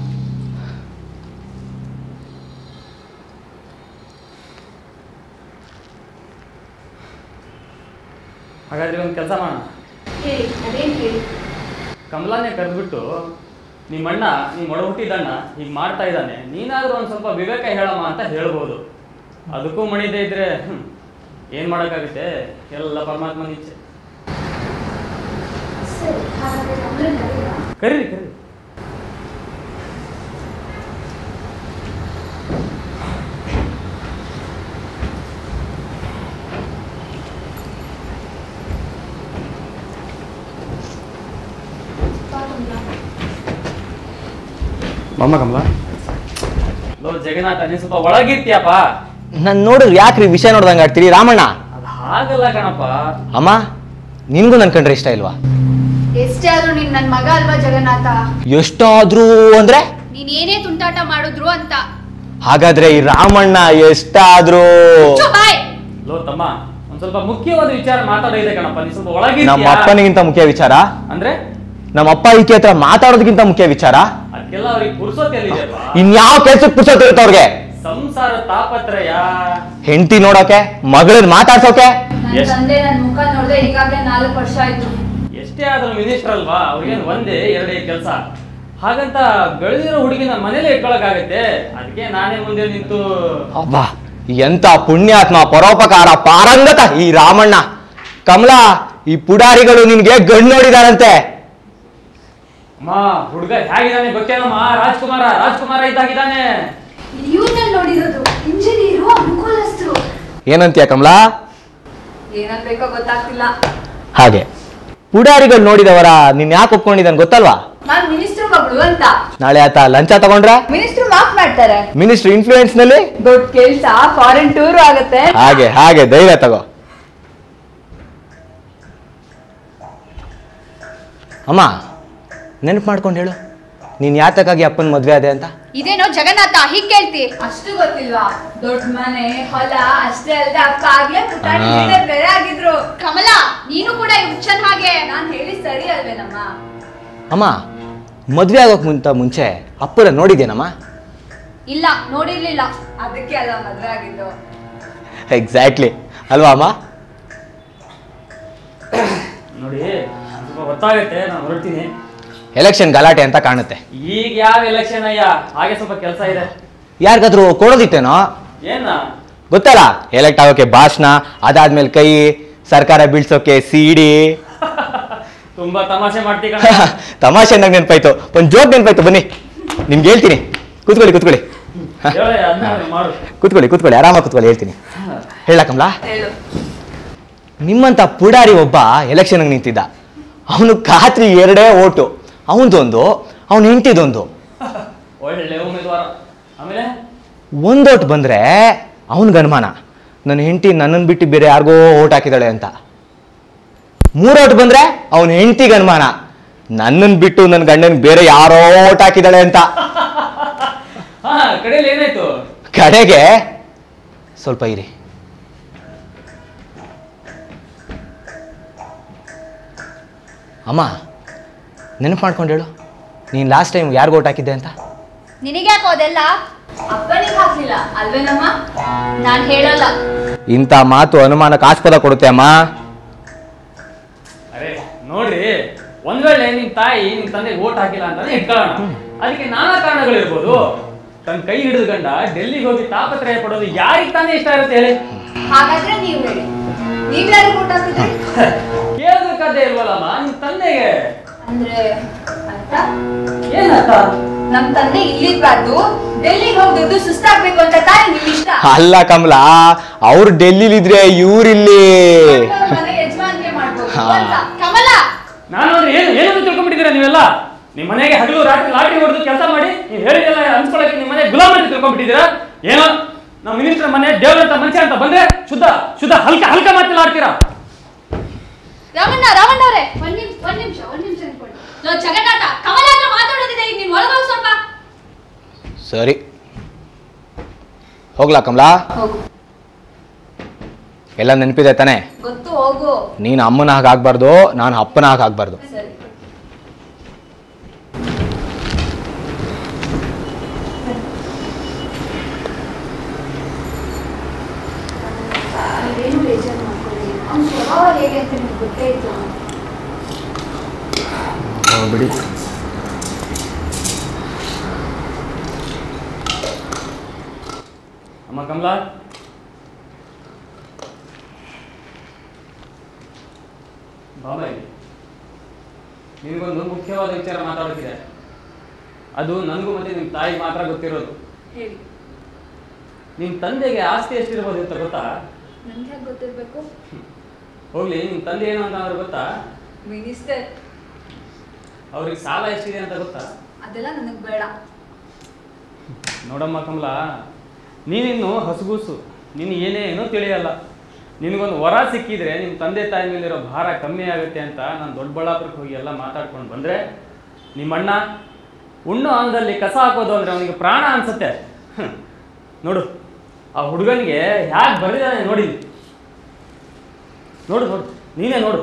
C: ಹಾಗಾದ್ರೆ ಒಂದು ಕೆಲಸ ಮಾಡೋಣ
D: ಹೇಳಿ ಅದೇನು ಹೇಳಿ
C: ಕಮಲಾನೇ ಕರೆದ್ಬಿಟ್ಟು ನಿಮ್ಮ ಅಣ್ಣ ನಿಮ್ಮ ಒಡ ಹುಟ್ಟಿದಣ್ಣ ಹೀಗೆ ಮಾಡ್ತಾ ಇದ್ದಾನೆ ನೀನಾದ್ರೂ ಒಂದು ಸ್ವಲ್ಪ ವಿವೇಕ ಹೇಳಮ್ಮ ಅಂತ ಹೇಳ್ಬೋದು ಅದಕ್ಕೂ ಮಣಿದೇ ಇದ್ರೆ ಹ್ಮ್, ಏನ್ ಮಾಡೋಕ್ಕಾಗುತ್ತೆ ಎಲ್ಲ ಪರಮಾತ್ಮನ ಇಚ್ಛೆ
D: ಸರಿ ಹಾಗಾದ್ರೆ ಕಮಲನ್ ಕರೀರಾ?
C: ಕರೀರಿ ಕರೀರಿ
D: ಬಾ ಕಮಲ.
C: ಮಮ್ಮ ಕಮಲ ಲೋ ಜಗನ್ನಾಥ ನೀನ್ ಸ್ವಲ್ಪ ಒಳಗಿರ್ತೀಯಪ್ಪ
A: ನನ್ ನೋಡಿದ್ರೆ ಯಾಕ್ರಿ ವಿಷಯ ನೋಡ್ದಂಗೆ ಆಡ್ತೀರಿ ರಾಮಣ್ಣ
C: ಅದು ಹಾಗಲ್ಲ ಕಣಪ್ಪ
A: ಅಮ್ಮ ನಿನ್ಗೂ ನನ್ ಕಂಡ್ರೆ ಇಷ್ಟ ಇಲ್ವಾ
D: ಎಷ್ಟೇ ಆದ್ರೂ ನೀನ್ ನನ್ ಮಗ ಅಲ್ವಾ ಜಗನ್ನಾಥ
A: ಎಷ್ಟಾದ್ರೂ ಅಂದ್ರೆ
D: ನೀನ್ ಏನೇ ತುಂಟಾಟ ಮಾಡಿದ್ರು ಅಂತ
A: ಹಾಗಾದ್ರೆ ಈ ರಾಮಣ್ಣ ಎಷ್ಟಾದ್ರೂ
D: ಚು ಬಾಯ್
C: ಲೋ ತಮ್ಮ ಒಂದ್ ಒಂದ್ ಸ್ವಲ್ಪ ಮುಖ್ಯವಾದ ವಿಚಾರ ಮಾತಾಡೋದಿದೆ ಕಣಪ್ಪ ನೀ ಸ್ವಲ್ಪ
A: ನಮ್ಮ
C: ಒಳಗಿರ್ತೀಯಾ?
A: ಅಪ್ಪನಿಗಿಂತ ಮುಖ್ಯ ವಿಚಾರ
C: ಅಂದ್ರೆ
A: ನಮ್ಮ ಅಪ್ಪ ಈಕೆ ಹತ್ರ ಮಾತಾಡೋದಕ್ಕಿಂತ ಮುಖ್ಯ ವಿಚಾರ
C: ಅದಕ್ಕೆಲ್ಲ ಅವ್ರಿಗೆ ಪುರ್ಸೋತ್ ಎಲ್ಲಿದೆಯಪ್ಪ
A: ಇನ್ಯಾವ ಕೆಲ್ಸಕ್ಕೆ ಪುರ್ಸೋತಿರುತ್ತೆ ಅವ್ರಿಗೆ
C: ಸಂಸಾರ ತಾಪತ್ರಯ
A: ಹೆಂಡತಿ ನೋಡೋಕೆ ಮಗಳನ್ನ ಮಾತಾಡ್ಸೋಕೆ
D: ನನ್ನ
C: ಎಷ್ಟ್-
D: ತಂದೆ ನನ್ನ ಮುಖ ನೋಡ್ದೆ ಈಗಾಗಲೇ ನಾಲ್ಕು ವರ್ಷ ಆಯ್ತು
C: ಎಷ್ಟೇ ಆದ್ರೂ ಮಿನಿಸ್ಟರ್ ಅಲ್ವಾ ಅವ್ರಿಗೇನ್ ಒಂದೇ ಎರಡೇ ಕೆಲಸ ಹಾಗಂತ ಬೆಳೆದಿರೋ ಹುಡುಗಿನ ಮನೇಲೆ ಇಟ್ಕೊಳಕಾಗತ್ತೆ ಅದಕ್ಕೆ ನಾನೇ ಮುಂದೆ ನಿಂತು
A: ಅಬ್ಬಾ ಎಂತ ಪುಣ್ಯಾತ್ಮ ಪರೋಪಕಾರ ಪಾರಂಗತ ಈ ರಾಮಣ್ಣ ಕಮಲ ಈ ಪುಡಾರಿಗಳು ನಿನ್ಗೆ ಗಂಡು ನೋಡಿದಾರಂತೆ
C: ಅಮ್ಮ ಹುಡುಗ ಹೇಗಿದ್ದಾನೆ ಗೊತ್ತೇನಮ್ಮ ರಾಜ್ಕುಮಾರ ರಾಜ್ಕುಮಾರ ಇದ್ದಾಗಿದ್ದಾನೆ
D: ಇವ್ರನ್ನ ನೋಡಿರೋದು ಇಂಜಿನಿಯರು ಅನುಕೂಲಸ್ಥರು
A: ಏನಂತೀಯ ಕಮಲಾ
D: ಏನಾಗ್ಬೇಕೋ ಗೊತ್ತಾಗ್ತಿಲ್ಲ
A: ಹಾಗೆ ಪುಡಾರಿಗಳು ನೋಡಿದವರ ನೀನ್ ಯಾಕೆ ಒಪ್ಕೊಂಡಿದ್ದಾನೆ ಗೊತ್ತಲ್ವಾ
D: ನಾನ್ ಮಿನಿಸ್ಟರ್ ಮಗಳು ಅಂತ
A: ನಾಳೆ ಆತ ಲಂಚ ತಗೊಂಡ್ರ
D: ಮಿನಿಸ್ಟರ್ ಮಾಫ್ ಮಾಡ್ತಾರೆ
A: ಮಿನಿಸ್ಟರ್ ಇನ್ಫ್ಲೂಯೆನ್ಸ್ ನಲ್ಲಿ
D: ದೊಡ್ಡ ಕೆಲ್ಸ ಫಾರಿನ್ ಟೂರ್ ಆಗುತ್ತೆ
A: ಹಾಗೆ ಹಾಗೆ ಧೈರ್ಯ ತಗೋ ಅಮ್ಮ ನೆನಪು ಮಾಡ್ಕೊಂಡು ಹೇಳು ನೀನ್ ಯಾತಕ್ಕಾಗಿ ಅಪ್ಪನ ಮದ್ವೆ ಅದೇ ಅಂತ
D: ಇದೇನೋ ಜಗನ್ನಾಥ ಹೀಗ್ ಕೇಳ್ತಿ ಅಷ್ಟು ಗೊತ್ತಿಲ್ವಾ ದೊಡ್ಡ ಮನೆ ಹೊಲ ಅಷ್ಟೇ ಅಲ್ದೆ ಅಪ್ಪ ಆಗ್ಲೇ ಪುಟಾಣಿ
A: ಆ.
D: leader ಬೇರೆ ಆಗಿದ್ರು ಕಮಲ ನೀನು ಕೂಡ ಹುಚ್ಚನ್ ಹಾಗೆ ನಾನ್ ಹೇಳಿ ಸರಿ ಅಲ್ವೇನಮ್ಮ
A: ಅಮ್ಮ ಮದ್ವೆ ಆಗೋಕ್ ಮುಂತ ಮುಂಚೆ ಅಪ್ಪನ ನೋಡಿದ್ಯೇನಮ್ಮ
D: ಇಲ್ಲ ನೋಡಿರ್ಲಿಲ್ಲ ಅದಕ್ಕೆ ಅಲ್ಲ ಮದ್ವೆ ಆಗಿದ್ದು
A: ಎಕ್ಸಾಕ್ಟ್ಲಿ ಅಲ್ವಾ ಅಮ್ಮ
C: ನೋಡಿ ಸ್ವಲ್ಪ ಗೊತ್ತಾಗತ್ತೆ ನಾನು ಹೊರಡ್ತೀನಿ
A: ಎಲೆಕ್ಷನ್ ಗಲಾಟೆ ಅಂತ ಕಾಣುತ್ತೆ
C: ಈಗ ಯಾವ ಎಲೆಕ್ಷನ್ ಅಯ್ಯ ಹಾಗೆ ಸ್ವಲ್ಪ ಕೆಲಸ ಇದೆ
A: ಯಾರಿಗಾದ್ರೂ ಕೊಡೋದಿತ್ತೇನೋ
C: ಏನ
A: ಗೊತ್ತಲ್ಲ ಎಲೆಕ್ಟ್ ಆಗೋಕೆ ಭಾಷಣ ಅದಾದ್ಮೇಲೆ ಕೈ ಸರ್ಕಾರ ಬೀಳ್ಸೋಕೆ ಸಿಡಿ
C: ತುಂಬಾ ತಮಾಷೆ ಮಾಡ್ತೀವಿ ಕಣ
A: ತಮಾಷೆ ಅಂದಾಗ ನೆನ್ಪಾಯ್ತು ಒಂದ್ ಜೋಕ್ ನೆನ್ಪಾಯ್ತು ಬನ್ನಿ ನಿಮ್ಗೆ ಹೇಳ್ತೀನಿ ಕೂತ್ಕೊಳ್ಳಿ ಕೂತ್ಕೊಳ್ಳಿ ಹ,
C: ಹೇಳ ಅದನ್ನ ಮಾಡು
A: ಕೂತ್ಕೊಳ್ಳಿ ಕೂತ್ಕೊಳ್ಳಿ ಆರಾಮಾಗಿ ಕೂತ್ಕೊಳ್ಳಿ ಹೇಳ್ತೀನಿ ಹೇಳ ಕಮಲಾ
D: ಹೇಳು
A: ನಿಮ್ಮಂತ ಪುಡಾರಿ ಒಬ್ಬ ಎಲೆಕ್ಷನ್ಗೆ ನಿಂತಿದ್ದ ಅವನು ಖಾತ್ರಿ ಎರಡೇ ಓಟು ಅವನದೊಂದು ಅವನ ಹೆಂಡತಿದೊಂದು
C: ಒಳ್ಳೆ ಉಮೇದುವಾರ ಆಮೇಲೆ
A: ಒಂದು ಓಟ್ ಬಂದ್ರೆ ಅವನಿಗೆ ಅನುಮಾನ ನನ್ನ ಹೆಂಡತಿ ನನ್ನನ್ನು ಬಿಟ್ಟು ಬೇರೆ ಯಾರಿಗೋ ಓಟ್ ಹಾಕಿದಾಳೆ ಅಂತ ಮೂರು ಓಟ್ ಬಂದ್ರೆ ಅವನ ಹೆಂಡತಿಗೆ ಅನುಮಾನ ನನ್ನನ್ನು ಬಿಟ್ಟು ನನ್ನ ಗಂಡನ್ ಬೇರೆ ಯಾರೋ ಓಟ್ ಹಾಕಿದಾಳೆ ಅಂತ
C: ಹಾ ಕಡೆಯಲ್ಲಿ ಏನಾಯ್ತು
A: ಕಡೆಗೆ ಸ್ವಲ್ಪ ಇರಿ ಅಮ್ಮ ನೆನಪು ಮಾಡ್ಕೊಂಡು ಹೇಳು ನೀನು ಲಾಸ್ಟ್ ಟೈಮ್ ಯಾರಿಗೂ ಓಟ್ ಹಾಕಿದ್ದೆ ಅಂತ
D: ನಿನಗ್ಯಾಕೋ ಅದೆಲ್ಲ ಅಪ್ಪನಿಗೆ ಹಾಕ್ಲಿಲ್ಲ ಅಲ್ವೇನಮ್ಮ ನಾನ್ ಹೇಳಲ್ಲ
A: ಇಂಥ ಮಾತು ಅನುಮಾನಕ್ಕೆ ಆಸ್ಪದ ಕೊಡುತ್ತೆ ಅಮ್ಮ
C: ಅರೆ ನೋಡ್ರಿ ಒಂದ್ ವೇಳೆ ನಿಮ್ ತಾಯಿ ನಿಮ್ ತಂದೆಗೆ ಓಟ್ ಹಾಕಿಲ್ಲ ಅಂತಾನೆ ಇಟ್ಕೊಳ್ಳೋಣ ಅದಕ್ಕೆ ನಾನಾ ಕಾರಣಗಳಿರ್ಬೋದು ತನ್ನ ಕೈ ಹಿಡಿದು ಗಂಡ ಡೆಲ್ಲಿಗೆ ಹೋಗಿ ತಾಪತ್ರಯ ಪಡೋದು ಯಾರಿಗೆ ತಾನೇ ಇಷ್ಟ ಇರುತ್ತೆ ಹೇಳಿ
D: ಹಾಗಾದ್ರೆ ನೀವು ಹೇಳಿ ನೀವ್ ಯಾರು ಊಟ ಹಾಕಿದ್ರಿ
C: ಕೇಳಬೇಕಾದ್ರೆ ಇಲ್ವಲ್ಲಮ್ಮ ನಿಮ್ ತಂದೆಗೆ
D: ಅಂದ್ರೆ ಅರ್ಥ
C: ಏನರ್ಥ
D: ನಮ್ ತಂದೆ ಇಲ್ಲಿರ್ಬಾರ್ದು ಡೆಲ್ಲಿಗೆ ಹೋಗಿ ದುಡ್ಡು ಸುಸ್ತಾಗ್ಬೇಕು ಅಂತ ತಾನೇ ನಿಮ್ ಇಷ್ಟ
A: ಅಲ್ಲ ಕಮಲ ಅವ್ರು ಡೆಲ್ಲಿಲಿದ್ರೆ ಇವ್ರಿಲ್ಲಿ
D: ಮಕ್ಕಳ ಮನೆ ಯಜಮಾನ್ಕೆ ಮಾಡ್ಬೋದು
A: ಹಾ.
D: ಅಂತ ಕಮಲ
C: ನಾನು ಅಂದ್ರೆ ಏನು ಏನು ತಿಳ್ಕೊಂಡ್ಬಿಟ್ಟಿದ್ದೀರಾ ನೀವೆಲ್ಲ ನಿಮ್ ಮನೆಗೆ ಹಗಲು ರಾತ್ರಿ ಲಾಟ್ರಿ ಹೊಡೆದು ಕೆಲಸ ಮಾಡಿ ನೀವು ಹೇಳಿದೆಲ್ಲ ಅನ್ಸ್ಕೊಳಕ್ಕೆ ನಿಮ್ಮ ಮನೆ ಗುಲಾಮ್ ಅಂತ ತಿಳ್ಕೊಂಡ್ಬಿಟ್ಟಿದ್ದೀರಾ ಏನೋ ನಮ್ಮ ಮಿನಿಸ್ಟರ್ ಮನೆ ದೇವರಂತ ಮನುಷ್ಯ ಅಂತ ಬಂದ್ರೆ ಶುದ್ಧ ಶುದ್ಧ ಹಲ್ಕ ಹಲ್ಕ ಮಾತಲ್ಲಿ ಆಡ್ತೀರಾ
D: ರಾಮಣ್ಣ ರಾಮಣ್ಣ ಅವರೇ ಒಂದ್ ನಿಮಿಷ ಒಂದ್ ನಿಮಿಷ ಒಂದ್ ನಿಮಿಷ ನಿಂತ್ಕೊಳ್ಳಿ ಲೋ ಜಗನ್ನಾಥ ಕಮಲ ಹತ್ರ ಮಾತಾಡೋದಿದೆ ಈಗ ನೀನ್ ಒಳಗೋಗಿ ಸ್ವಲ್ಪ
A: ಸರಿ ಹೋಗ್ಲಾ ಕಮಲಾ
D: ಹೋಗು
A: ಎಲ್ಲ ನೆನಪಿದೆ ತಾನೆ
D: ಗೊತ್ತು ಹೋಗು
A: ನೀನು ಅಮ್ಮನ ಹಾಗೆ ಆಗ್ಬಾರ್ದು ನಾನು ಅಪ್ಪನ ಹಾಗೆ ಆಗ್ಬಾರ್ದು
D: ಸರಿ ನೀವೇನು ಬೇಜಾರು ಮಾಡ್ಕೊಳ್ಳಿ ಅವ್ನ ಸ್ವಭಾವ ಹೇಗೆ ಅಂತ ನಿಮ್ಗೆ ಗೊತ್ತೇ ಇತ್ತು
A: ಬಿಡಿ
C: ಅಮ್ಮ ಕಮಲಾ ಬಾಬಾ ಇಲ್ಲಿ ನಿನಗೊಂದು ಮುಖ್ಯವಾದ ವಿಚಾರ ಮಾತಾಡೋದಿದೆ ಅದು ನನಗೂ ಮತ್ತೆ ನಿಮ್ಮ ತಾಯಿಗೆ ಮಾತ್ರ ಗೊತ್ತಿರೋದು
D: ಹೇಳಿ
C: ನಿಮ್ಮ ತಂದೆಗೆ ಆಸ್ತಿ ಎಷ್ಟಿರ್ಬೋದು ಅಂತ ಗೊತ್ತಾ
D: ನನ್ಗೆ ಯಾಕೆ ಗೊತ್ತಿರ್ಬೇಕು
C: ಹೋಗ್ಲಿ ನಿಮ್ಮ ತಂದೆ ಏನು ಅಂತ ಅಂದ್ರೆ ಗೊತ್ತಾ
D: ಮಿನಿಸ್ಟರ್
C: ಅವ್ರಿಗೆ ಸಾಲ ಎಷ್ಟಿದೆ ಅಂತ ಗೊತ್ತಾ
D: ಅದೆಲ್ಲ ನನಗೆ ಬೇಡ
C: ನೋಡಮ್ಮ ಕಮಲ ನೀನಿನ್ನು ಹಸುಗೂಸು ನೀನು ಏನೇನೋ ತಿಳಿಯಲ್ಲ ನಿನಗೊಂದು ವರ ಸಿಕ್ಕಿದ್ರೆ ನಿಮ್ಮ ತಂದೆ ತಾಯಿ ಮೇಲಿರೋ ಭಾರ ಕಮ್ಮಿ ಆಗುತ್ತೆ ಅಂತ ನಾನು ದೊಡ್ಡಬಳ್ಳಾಪುರಕ್ಕೆ ಹೋಗಿ ಎಲ್ಲ ಮಾತಾಡ್ಕೊಂಡು ಬಂದರೆ ನಿಮ್ಮಣ್ಣ ಉಣ್ಣು ಅನ್ನದಲ್ಲಿ ಕಸ ಹಾಕೋದು ಅಂದರೆ ಅವನಿಗೆ ಪ್ರಾಣ ಅನ್ಸುತ್ತೆ ಹ್ಮ್. ನೋಡು ಆ ಹುಡುಗನಿಗೆ ಹ್ಯಾಗೆ ಬರೆದಿದ್ದಾನೆ ನೋಡಿ ನೋಡು ನೋಡು ನೀನೇ ನೋಡು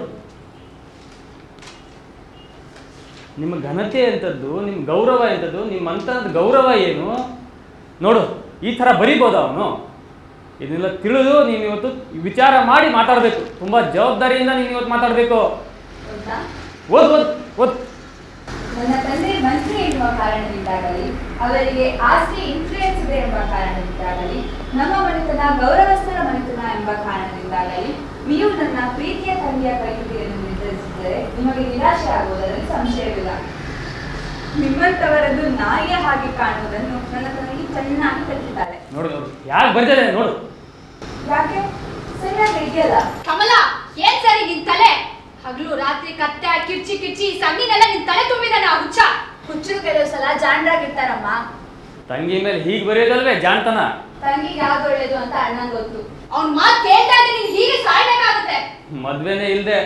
C: ನಿಮ್ಮ ಘನತೆ ಎಂಥದ್ದು ನಿಮ್ಮ ಗೌರವ ಎಂಥದ್ದು ನಿಮ್ಮ ಅಂತರದ ಗೌರವ ಏನು ನೋಡು ಈ ಥರ ಬರಿಬೋದ ಅವನು ಇದನ್ನೆಲ್ಲ ತಿಳಿದು ನೀನು ಇವತ್ತು ವಿಚಾರ ಮಾಡಿ ಮಾತಾಡಬೇಕು ತುಂಬ ಜವಾಬ್ದಾರಿಯಿಂದ ನೀನು ಇವತ್ತು ಮಾತಾಡಬೇಕು
E: ಗೊತ್ತಾ
C: ಓದ್ ಓದ್ ಓದ್
E: ನನ್ನ ತಂದೆ ಮಂತ್ರಿ ಎನ್ನುವ ಕಾರಣದಿಂದಾಗಲಿ ಅವರಿಗೆ ಆಸ್ತಿ ಇನ್ಫ್ಲೂಯೆನ್ಸ್ ಇದೆ ಎಂಬ ಕಾರಣದಿಂದಾಗಲಿ ನಮ್ಮ ಮನೆತನ ಗೌರವಸ್ಥರ ಮನೆತನ ಎಂಬ ಕಾರಣದಿಂದಾಗಲಿ ನೀವು ನನ್ನ ಪ್ರೀತಿಯ ತಂದೆಯ ಕೈಹಿಡಿಯಲು ನಿರ್ಧರಿಸಿದರೆ ನಿಮಗೆ ನಿರಾಶೆ ಆಗುವುದರಲ್ಲಿ ಸಂಶಯವಿಲ್ಲ ನಿಮ್ಮಂತವರದ್ದು ನಾಯಿಯ ಹಾಗೆ ಕಾಣುವುದನ್ನು ನನ್ನ ತಂಗಿ ಚೆನ್ನಾಗಿ ಕಲಿತಿದ್ದಾಳೆ
C: ನೋಡು ನೋಡು ಯಾಕೆ ಬಂದಿದೆ ನೋಡು
E: ಯಾಕೆ ಸರಿಯಾಗಿ ಇದೆಯಲ್ಲ
D: ಕಮಲ ಏನ್ ಸರಿ ನಿನ್ ತಲೆ ಹಗಲು ರಾತ್ರಿ ಕತ್ತೆ ಕಿರ್ಚಿ ಕಿರ್ಚಿ ಈ ಸಣ್ಣಿನೆಲ್ಲ ನಿನ್ ತಲೆ ತುಂಬಿದಾನೆ ಆ ಹುಚ್ಚ
E: ಹುಚ್ಚರು ಕೆಲವು ಸಲ ಜಾಣರಾಗಿರ್ತಾರಮ್ಮ
C: ತಂಗಿ ಮೇಲೆ ಹೀಗೆ ಬರೆಯೋದಲ್ವೇ ಜಾಣ್ತನ
E: ತಂಗಿಗೆ ಯಾವ್ದು ಒಳ್ಳೇದು ಅಂತ ಅಣ್ಣಂಗೆ ಗೊತ್ತು
D: ಅವ್ನ್ ಮಾತ್ ಕೇಳ್ತಾ ಇದ್ರೆ ನೀನ್ ಹೀಗೆ ಸಾಯ್ಬೇಕಾಗುತ್ತೆ
C: ಮದ್ವೆನೇ ಇಲ್ದೆ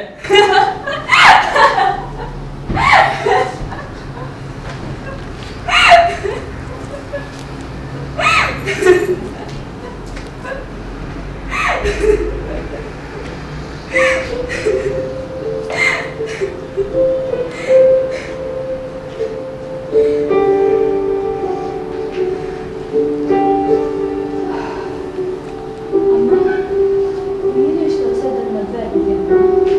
E: ನೀನು ಇಷ್ಟು ವರ್ಷದಲ್ಲಿ ಮದುವೆ ಆಗಿದೆಯಮ್ಮ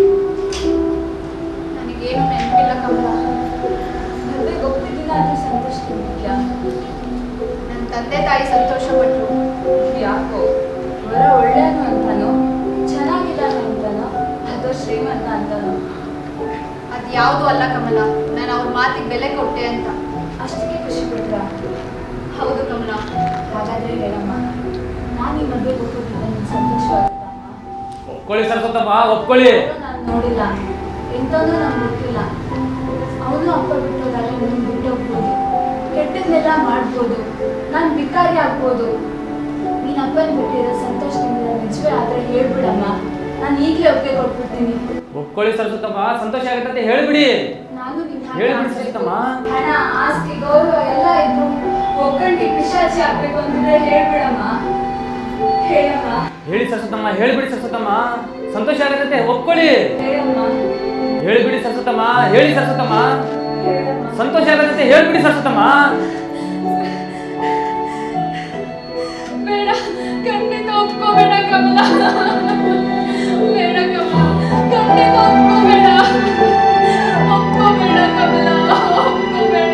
D: ನನಗೇನು ನೆನಪಿಲ್ಲ ಕಮಲ
E: ಮದುವೆಗೆ ಒಪ್ಪಿದ್ದಿಲ್ಲ ಅಂದ್ರೆ ಸಂತೋಷಕ್ಕಿದ್ಯಾ
D: ನನ್ನ ತಂದೆ ತಾಯಿ ಸಂತೋಷ ಪಟ್ರು
E: ಯಾಕೋ ವರ ಒಳ್ಳೆಯವನು ಅಂತಾನೋ ಚೆನ್ನಾಗಿದ್ದಾನೆ ಅಂತಾನೋ ಅಥವಾ ಶ್ರೀಮಂತ ಅಂತಾನೋ
D: ಅದ್ ಯಾವುದು ಅಲ್ಲ ಕಮಲ ನಾನು ಅವ್ರ ಮಾತಿಗೆ ಬೆಲೆ ಕೊಟ್ಟೆ ಅಂತ
E: ಅಷ್ಟಕ್ಕೆ ಖುಷಿ ಪಟ್ರ
D: ಹೌದು ಕಮಲ
E: ಹಾಗಾದ್ರೆ ಹೇಳಮ್ಮ ನಾನು ಈ ಮದುವೆಗೆ ಒಪ್ಪಿದ್ದಿಲ್ಲ ನಿನ್ ಸಂತೋಷವಾಗುತ್ತಮ್ಮ
C: ಒಪ್ಕೊಳ್ಳಿ ಸರಸ್ವತಮ್ಮ ಒಪ್ಕೊಳ್ಳಿ
E: ನಾನು ನೋಡಿಲ್ಲ ಎಂತಂದ್ರೂ ನಂಗೆ ಗೊತ್ತಿಲ್ಲ ಅವನು ಅಪ್ಪ ಬಿಟ್ಟೋದಾಗ ನೀನು ಬಿಟ್ಟೋಗ್ಬೋದು ಕೆಟ್ಟದ್ನೆಲ್ಲ ಮಾಡ್ಬೋದು ನಾನು ಬಿಕಾರಿ ಆಗ್ಬೋದು ನೀನ್ ಅಪ್ಪನ ಬಿಟ್ಟಿರೋ ಸಂತೋಷದಿಂದ ನಿಜವೇ ಆದ್ರೆ ಹೇಳ್ಬಿಡಮ್ಮ ನಾನು ಈಗಲೇ ಒಪ್ಪಿಗೆ ಕೊಟ್ಬಿಡ್ತೀನಿ
C: ಒಪ್ಕೊಳ್ಳಿ ಸರಸ್ವತಮ್ಮ ಸಂತೋಷ ಆಗುತ್ತೆ ಅಂತ ಹೇಳ್ಬಿಡಿ
E: ನಾನು ನಿನ್ ಹಾಗೆ
C: ಹೇಳ್ಬಿಡಿ
E: ಆಗ್ಬೇಕು.
C: ಸರಿತಮ್ಮ.
E: ಹಣ ಆಸ್ತಿ ಗೌರವ ಎಲ್ಲ ಇದ್ರು ಒಕ್ಕಂಡಿ ಪಿಶಾಚಿ ಆಗ್ಬೇಕು ಅಂದ್ರೆ ಹೇಳ್ಬಿಡಮ್ಮ ಹೇಳಮ್ಮ
C: ಹೇಳಿ ಸರಸ್ವತಮ್ಮ ಹೇಳ್ಬಿಡಿ ಸರಸ್ವತಮ್ಮ ಸಂತೋಷ ಆಗುತ್ತೆ ಒಪ್ಕೊಳ್ಳಿ
E: ಹೇಳಮ್ಮ
C: ಹೇಳ್ಬಿಡಿ ಸರಸ್ವತಮ್ಮ ಹೇಳಿ ಸರಸ್ವತಮ್ಮ
E: ಹೇಳಮ್ಮ
C: ಸಂತೋಷ ಆಗುತ್ತೆ ಹೇಳ್ಬಿಡಿ ಸರಸ್ವತಮ್ಮ
D: ಬೇಡ ಖಂಡಿತ ಒಪ್ಕೋಬೇಡ ಕಮಲ ಬೇಡ ಕಮಲ ಖಂಡಿತ ಒಪ್ಕೋಬೇಡ ಒಪ್ಕೋಬೇಡ ಕಮಲ ಒಪ್ಕೋಬೇಡ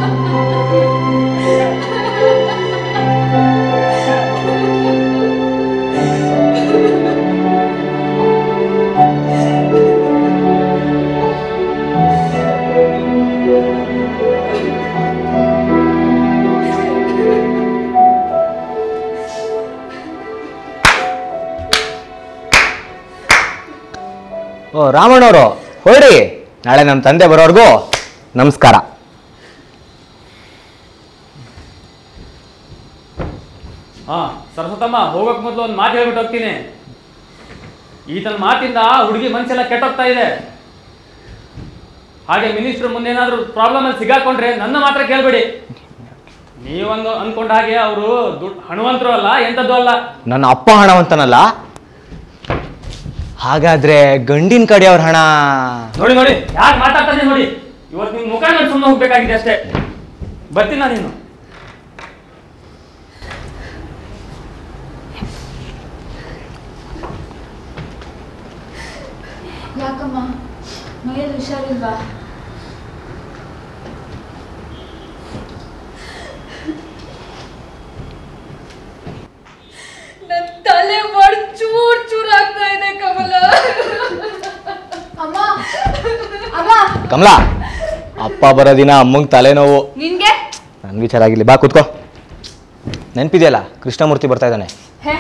A: ಓ ರಾಮಣ್ಣವರು ಹೊರಡಿ ನಾಳೆ ನಮ್ಮ ತಂದೆ ಬರೋರ್ಗೂ ನಮಸ್ಕಾರ
C: ಹಾ ಸರಸ್ವತಮ್ಮ ಹೋಗಕ್ ಮೊದಲು ಒಂದು ಮಾತು ಹೇಳ್ಬಿಟ್ಟು ಹೋಗ್ತೀನಿ ಈತನ ಮಾತಿಂದ ಹುಡುಗಿ ಮನಸ್ಸೆಲ್ಲ ಕೆಟ್ಟೋಗ್ತಾ ಇದೆ ಹಾಗೆ ಮಿನಿಸ್ಟ್ರ್ ಮುಂದೇನಾದ್ರೂ ಪ್ರಾಬ್ಲಮ್ ಅಲ್ಲಿ ಸಿಗಾಕೊಂಡ್ರೆ ನನ್ನ ಮಾತ್ರ ಕೇಳ್ಬೇಡಿ ನೀವೊಂದು ಅನ್ಕೊಂಡ ಹಾಗೆ ಅವರು ದುಡ್ಡು ಹಣವಂತರು ಅಲ್ಲ ಎಂಥದ್ದು ಅಲ್ಲ
A: ನನ್ನ ಅಪ್ಪ ಹಣವಂತನಲ್ಲ ಹಾಗಾದ್ರೆ ಗಂಡಿನ ಕಡೆಯವ್ರ ಹಣ
C: ನೋಡಿ ನೋಡಿ ಯಾಕೆ ಮಾತಾಡ್ತಾನೆ ನೋಡಿ ಇವತ್ತು ನಿಮ್ ಮುಖ ನೋಡಿ ಸುಮ್ಮನೆ ಹೋಗ್ಬೇಕಾಗಿದೆ ಅಷ್ಟೇ ಬರ್ತೀನ ನೀನು
E: ಯಾಕಮ್ಮ ಮೈಯಲ್ಲಿ ಹುಷಾರಿಲ್ವಾ
D: ನನ್ ತಲೆ ಬಡ್ ಚೂರ್ ಚೂರ್ ಆಗ್ತಾ ಇದೆ ಕಮಲ
E: ಅಮ್ಮ ಅಮ್ಮ
A: ಕಮಲಾ ಅಪ್ಪ ಬರೋ ದಿನ ಅಮ್ಮಂಗೆ ತಲೆನೋವು
D: ನಿನ್ಗೆ
A: ನನ್ಗೆ ವಿಚಾರ ಆಗಿಲ್ಲ ಬಾ ಕೂತ್ಕೋ ನೆನಪಿದೆಯಲ್ಲ ಕೃಷ್ಣಮೂರ್ತಿ ಬರ್ತಾ ಇದ್ದಾನೆ
E: ಹೇ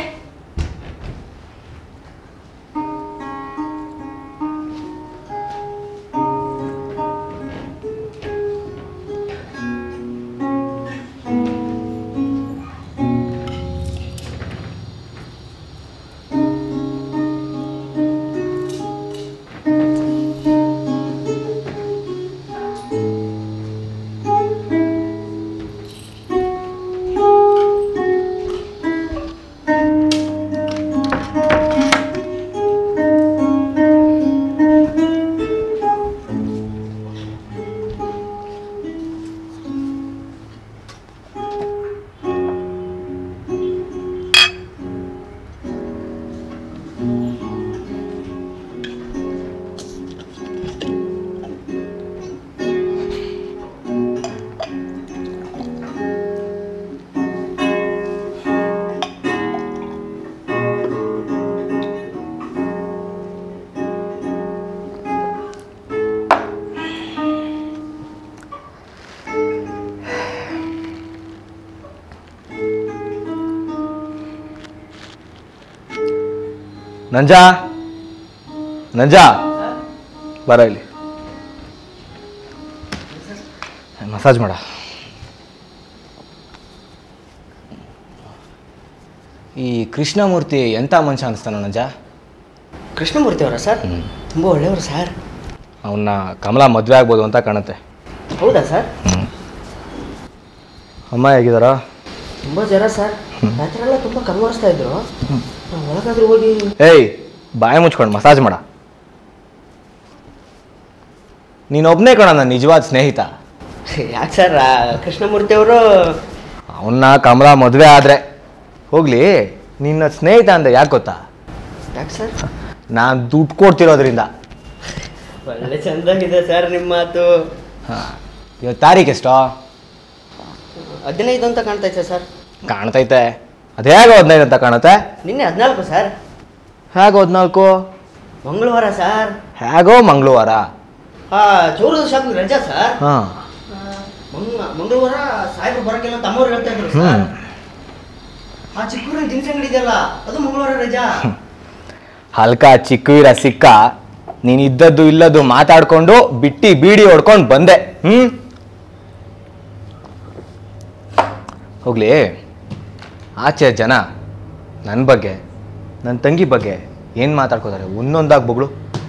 A: ಆ ನಂಜಾ ನಂಜಾ ಬರ ಇಲ್ಲಿ ಮಸಾಜ್ ಮಾಡ ಈ ಕೃಷ್ಣಮೂರ್ತಿ ಎಂಥ ಮನುಷ್ಯ ಅನಿಸ್ತಾನ ನಂಜ
B: ಕೃಷ್ಣಮೂರ್ತಿ ಅವರ ಸರ್
A: ಹ್ಮ್.
B: ತುಂಬ ಒಳ್ಳೆಯವರು ಸರ್
A: ಅವನ್ನ ಕಮಲ ಮದುವೆ ಆಗ್ಬೋದು ಅಂತ ಕಾಣುತ್ತೆ
B: ಹೌದಾ ಸರ್
A: ಅಮ್ಮ ಹೇಗಿದಾರ
B: ತುಂಬ ಜನ ಸರ್ ರಾತ್ರಿ ಎಲ್ಲ ತುಂಬ ಕನ್ವರ್ಸ್ತಾ ಇದ್ರು ನಾವು ಒಳಗಾದ್ರೂ ಹೋಗಿ
A: ಏಯ್ ಬಾಯಿ ಮುಚ್ಕೊಂಡು ಮಸಾಜ್ ಮಾಡ ನೀನೊಬ್ಬನೇ ಕಣ ನನ್ನ ನಿಜವಾದ ಸ್ನೇಹಿತ
B: ಯಾಕೆ ಸರ್ ಕೃಷ್ಣಮೂರ್ತಿ ಅವರು
A: ಅವನ್ನ ಕಮಲ ಮದುವೆ ಆದ್ರೆ ಹೋಗ್ಲಿ ನಿನ್ನ ಸ್ನೇಹಿತ ಅಂದೆ ಯಾಕೆ ಗೊತ್ತಾ
B: ಯಾಕೆ ಸರ್
A: ನಾನು ದುಡ್ಡು ಕೊಡ್ತಿರೋದ್ರಿಂದ
B: ಒಳ್ಳೆ ಚಂದಾಗಿದೆ ಸರ್ ನಿಮ್ಮ ಮಾತು
A: ಹಾಂ ಇವತ್ತು ತಾರೀಕು ಎಷ್ಟೋ
B: ಹದಿನೈದು ಅಂತ ಕಾಣ್ತೈತೆ ಸರ್
A: ಕಾಣ್ತೈತೆ ಅದು ಹೇಗೆ ಹದಿನೈದು ಅಂತ ಕಾಣುತ್ತೆ
B: ನಿನ್ನೆ ಹದಿನಾಲ್ಕು ಸರ್
A: ಹೇಗೆ ಹದಿನಾಲ್ಕು
B: ಮಂಗಳವಾರ ಸರ್
A: ಹೇಗೋ ಮಂಗಳವಾರ
B: ಹಾ ಚೌರದ ಶಾಪಿಗೆ ರಜಾ ಸರ್
A: ಹಾಂ
B: ಮಂಗ ಮಂಗಳವಾರ ಸಾಹೇಬ್ರು ಬರಕ್ಕೆಲ್ಲ ತಮ್ಮವ್ರು ಹೇಳ್ತಾ ಇದ್ರು
A: ಹ್ಞೂ
B: ಸರ್ ಆ ಚಿಕ್ಕೂರಿನ ದಿನಸಿ ಅಂಗಡಿ ಇದೆಯಲ್ಲ ಅದು ಮಂಗಳವಾರ ರಜಾ
A: ಹಲ್ಕ ಚಿಕ್ಕವೀರ ಸಿಕ್ಕ ನೀನು ಇದ್ದದ್ದು ಇಲ್ಲದ್ದು ಮಾತಾಡ್ಕೊಂಡು ಬಿಟ್ಟಿ ಬೀಡಿ ಹೊಡ್ಕೊಂಡು ಬಂದೆ ಹ್ಞೂ ಹೋಗ್ಲಿ ಆಚೆ ಜನ ನನ್ನ ಬಗ್ಗೆ ನನ್ನ ತಂಗಿ ಬಗ್ಗೆ ಏನು ಮಾತಾಡ್ಕೋತಾರೆ ಒಂದೊಂದಾಗಿ ಬೊಗಳು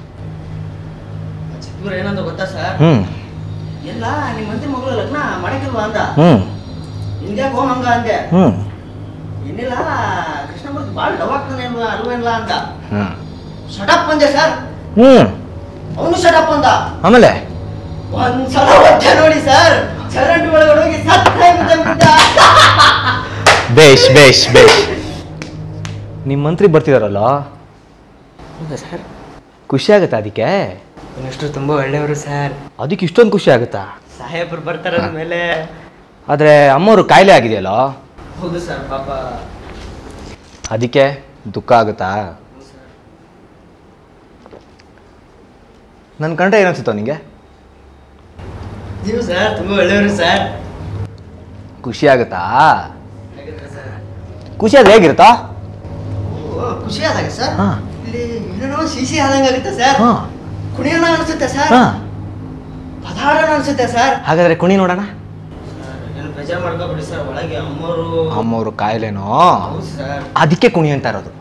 B: ಆ ಚಿಕ್ಕೂರು ಏನಂತ ಗೊತ್ತಾ ಸರ್
A: ಹ್ಞೂ
B: ಎಲ್ಲ ನಿಮ್ಮ ಮಂತ್ರಿ ಮಗಳು ಲಗ್ನ ಮಾಡಕ್ಕಿಲ್ವಾ ಅಂದ
A: ಹ್ಞೂ
B: ಹಿಂಗ್ಯಾಕೆ ಹೋಮ್ ಹಂಗ ಅಂದೆ
A: ಹ್ಞೂ
B: ಏನಿಲ್ಲ ಕೃಷ್ಣಮೂರ್ತಿ ಭಾಳ ಡವ್ ಆಗ್ತಾನೆ ಅಲ್ವಾ ಅಲ್ವೇನ್ಲ ಅಂತ
A: ಹ್ಞೂ
B: ಶಟಪ್ ಅಂದೆ ಸರ್
A: ಹ್ಞೂ
B: ಅವನು ಶಟಪ್ ಅಂದ
A: ಆಮೇಲೆ
B: ಒಂದ್ಸಲ ಒಟ್ಟೆ ನೋಡಿ ಸರ್ ಚರಂಡಿ ಒಳಗಡೆ ಹೋಗಿ ಸತ್ತ ಬಿದ್ದ
A: ಬೇಷ್ ಬೇಷ್ ಬೇಷ್ ನಿಮ್ಮ ಮಂತ್ರಿ ಬರ್ತಿದಾರಲ್ಲ
B: ಹೌದಾ ಸರ್
A: ಖುಷಿ ಆಗುತ್ತಾ ಅದಕ್ಕೆ
B: ಇನ್ನಷ್ಟು ತುಂಬಾ ಒಳ್ಳೆಯವರು ಸರ್
A: ಅದಕ್ಕೆ ಇಷ್ಟೊಂದು ಖುಷಿ ಆಗುತ್ತಾ
B: ಸಾಹೇಬ್ರು ಬರ್ತಾರ ಮೇಲೆ
A: ಆದರೆ ಅಮ್ಮವರು ಕಾಯಿಲೆ ಆಗಿದೆಯಲ್ಲ
B: ಹೌದು ಸರ್ ಪಾಪ
A: ಅದಕ್ಕೆ ದುಃಖ ಆಗುತ್ತಾ ನನ್ನ ಕಂಡ್ರೆ ಏನನ್ಸುತ್ತೋ ನಿಂಗೆ
B: ನೀವು ಸರ್ ತುಂಬಾ ಒಳ್ಳೆಯವರು ಸರ್
A: ಖುಷಿ ಆಗುತ್ತಾ ಖುಷಿ ಆದ್ರೆ ಹೇಗಿರುತ್ತಾ
B: ಓ, ಖುಷಿ ಆದಾಗ ಸರ್
A: ಹಾ.
B: ಇಲ್ಲಿ ಏನೇನೋ ಸಿಸಿ ಆದಂಗ ಆಗುತ್ತೆ ಸರ್
A: ಹಾಂ
B: ಕುಣಿಯೋಣ ಅನ್ಸುತ್ತೆ ಸರ್
A: ಹಾಂ
B: ಪದಾಡೋಣ ಅನ್ಸುತ್ತೆ ಸರ್
A: ಹಾಗಾದ್ರೆ ಕುಣಿ ನೋಡೋಣ
B: ಏನು ಬೇಜಾರು ಮಾಡ್ಕೊಬಿಡಿ ಸರ್ ಒಳಗೆ ಅಮ್ಮವರು
A: ಅಮ್ಮವರು ಕಾಯಿಲೆನೋ
B: ಹೌದು ಸರ್
A: ಅದಕ್ಕೆ ಕುಣಿ ಅಂತ ಇರೋದು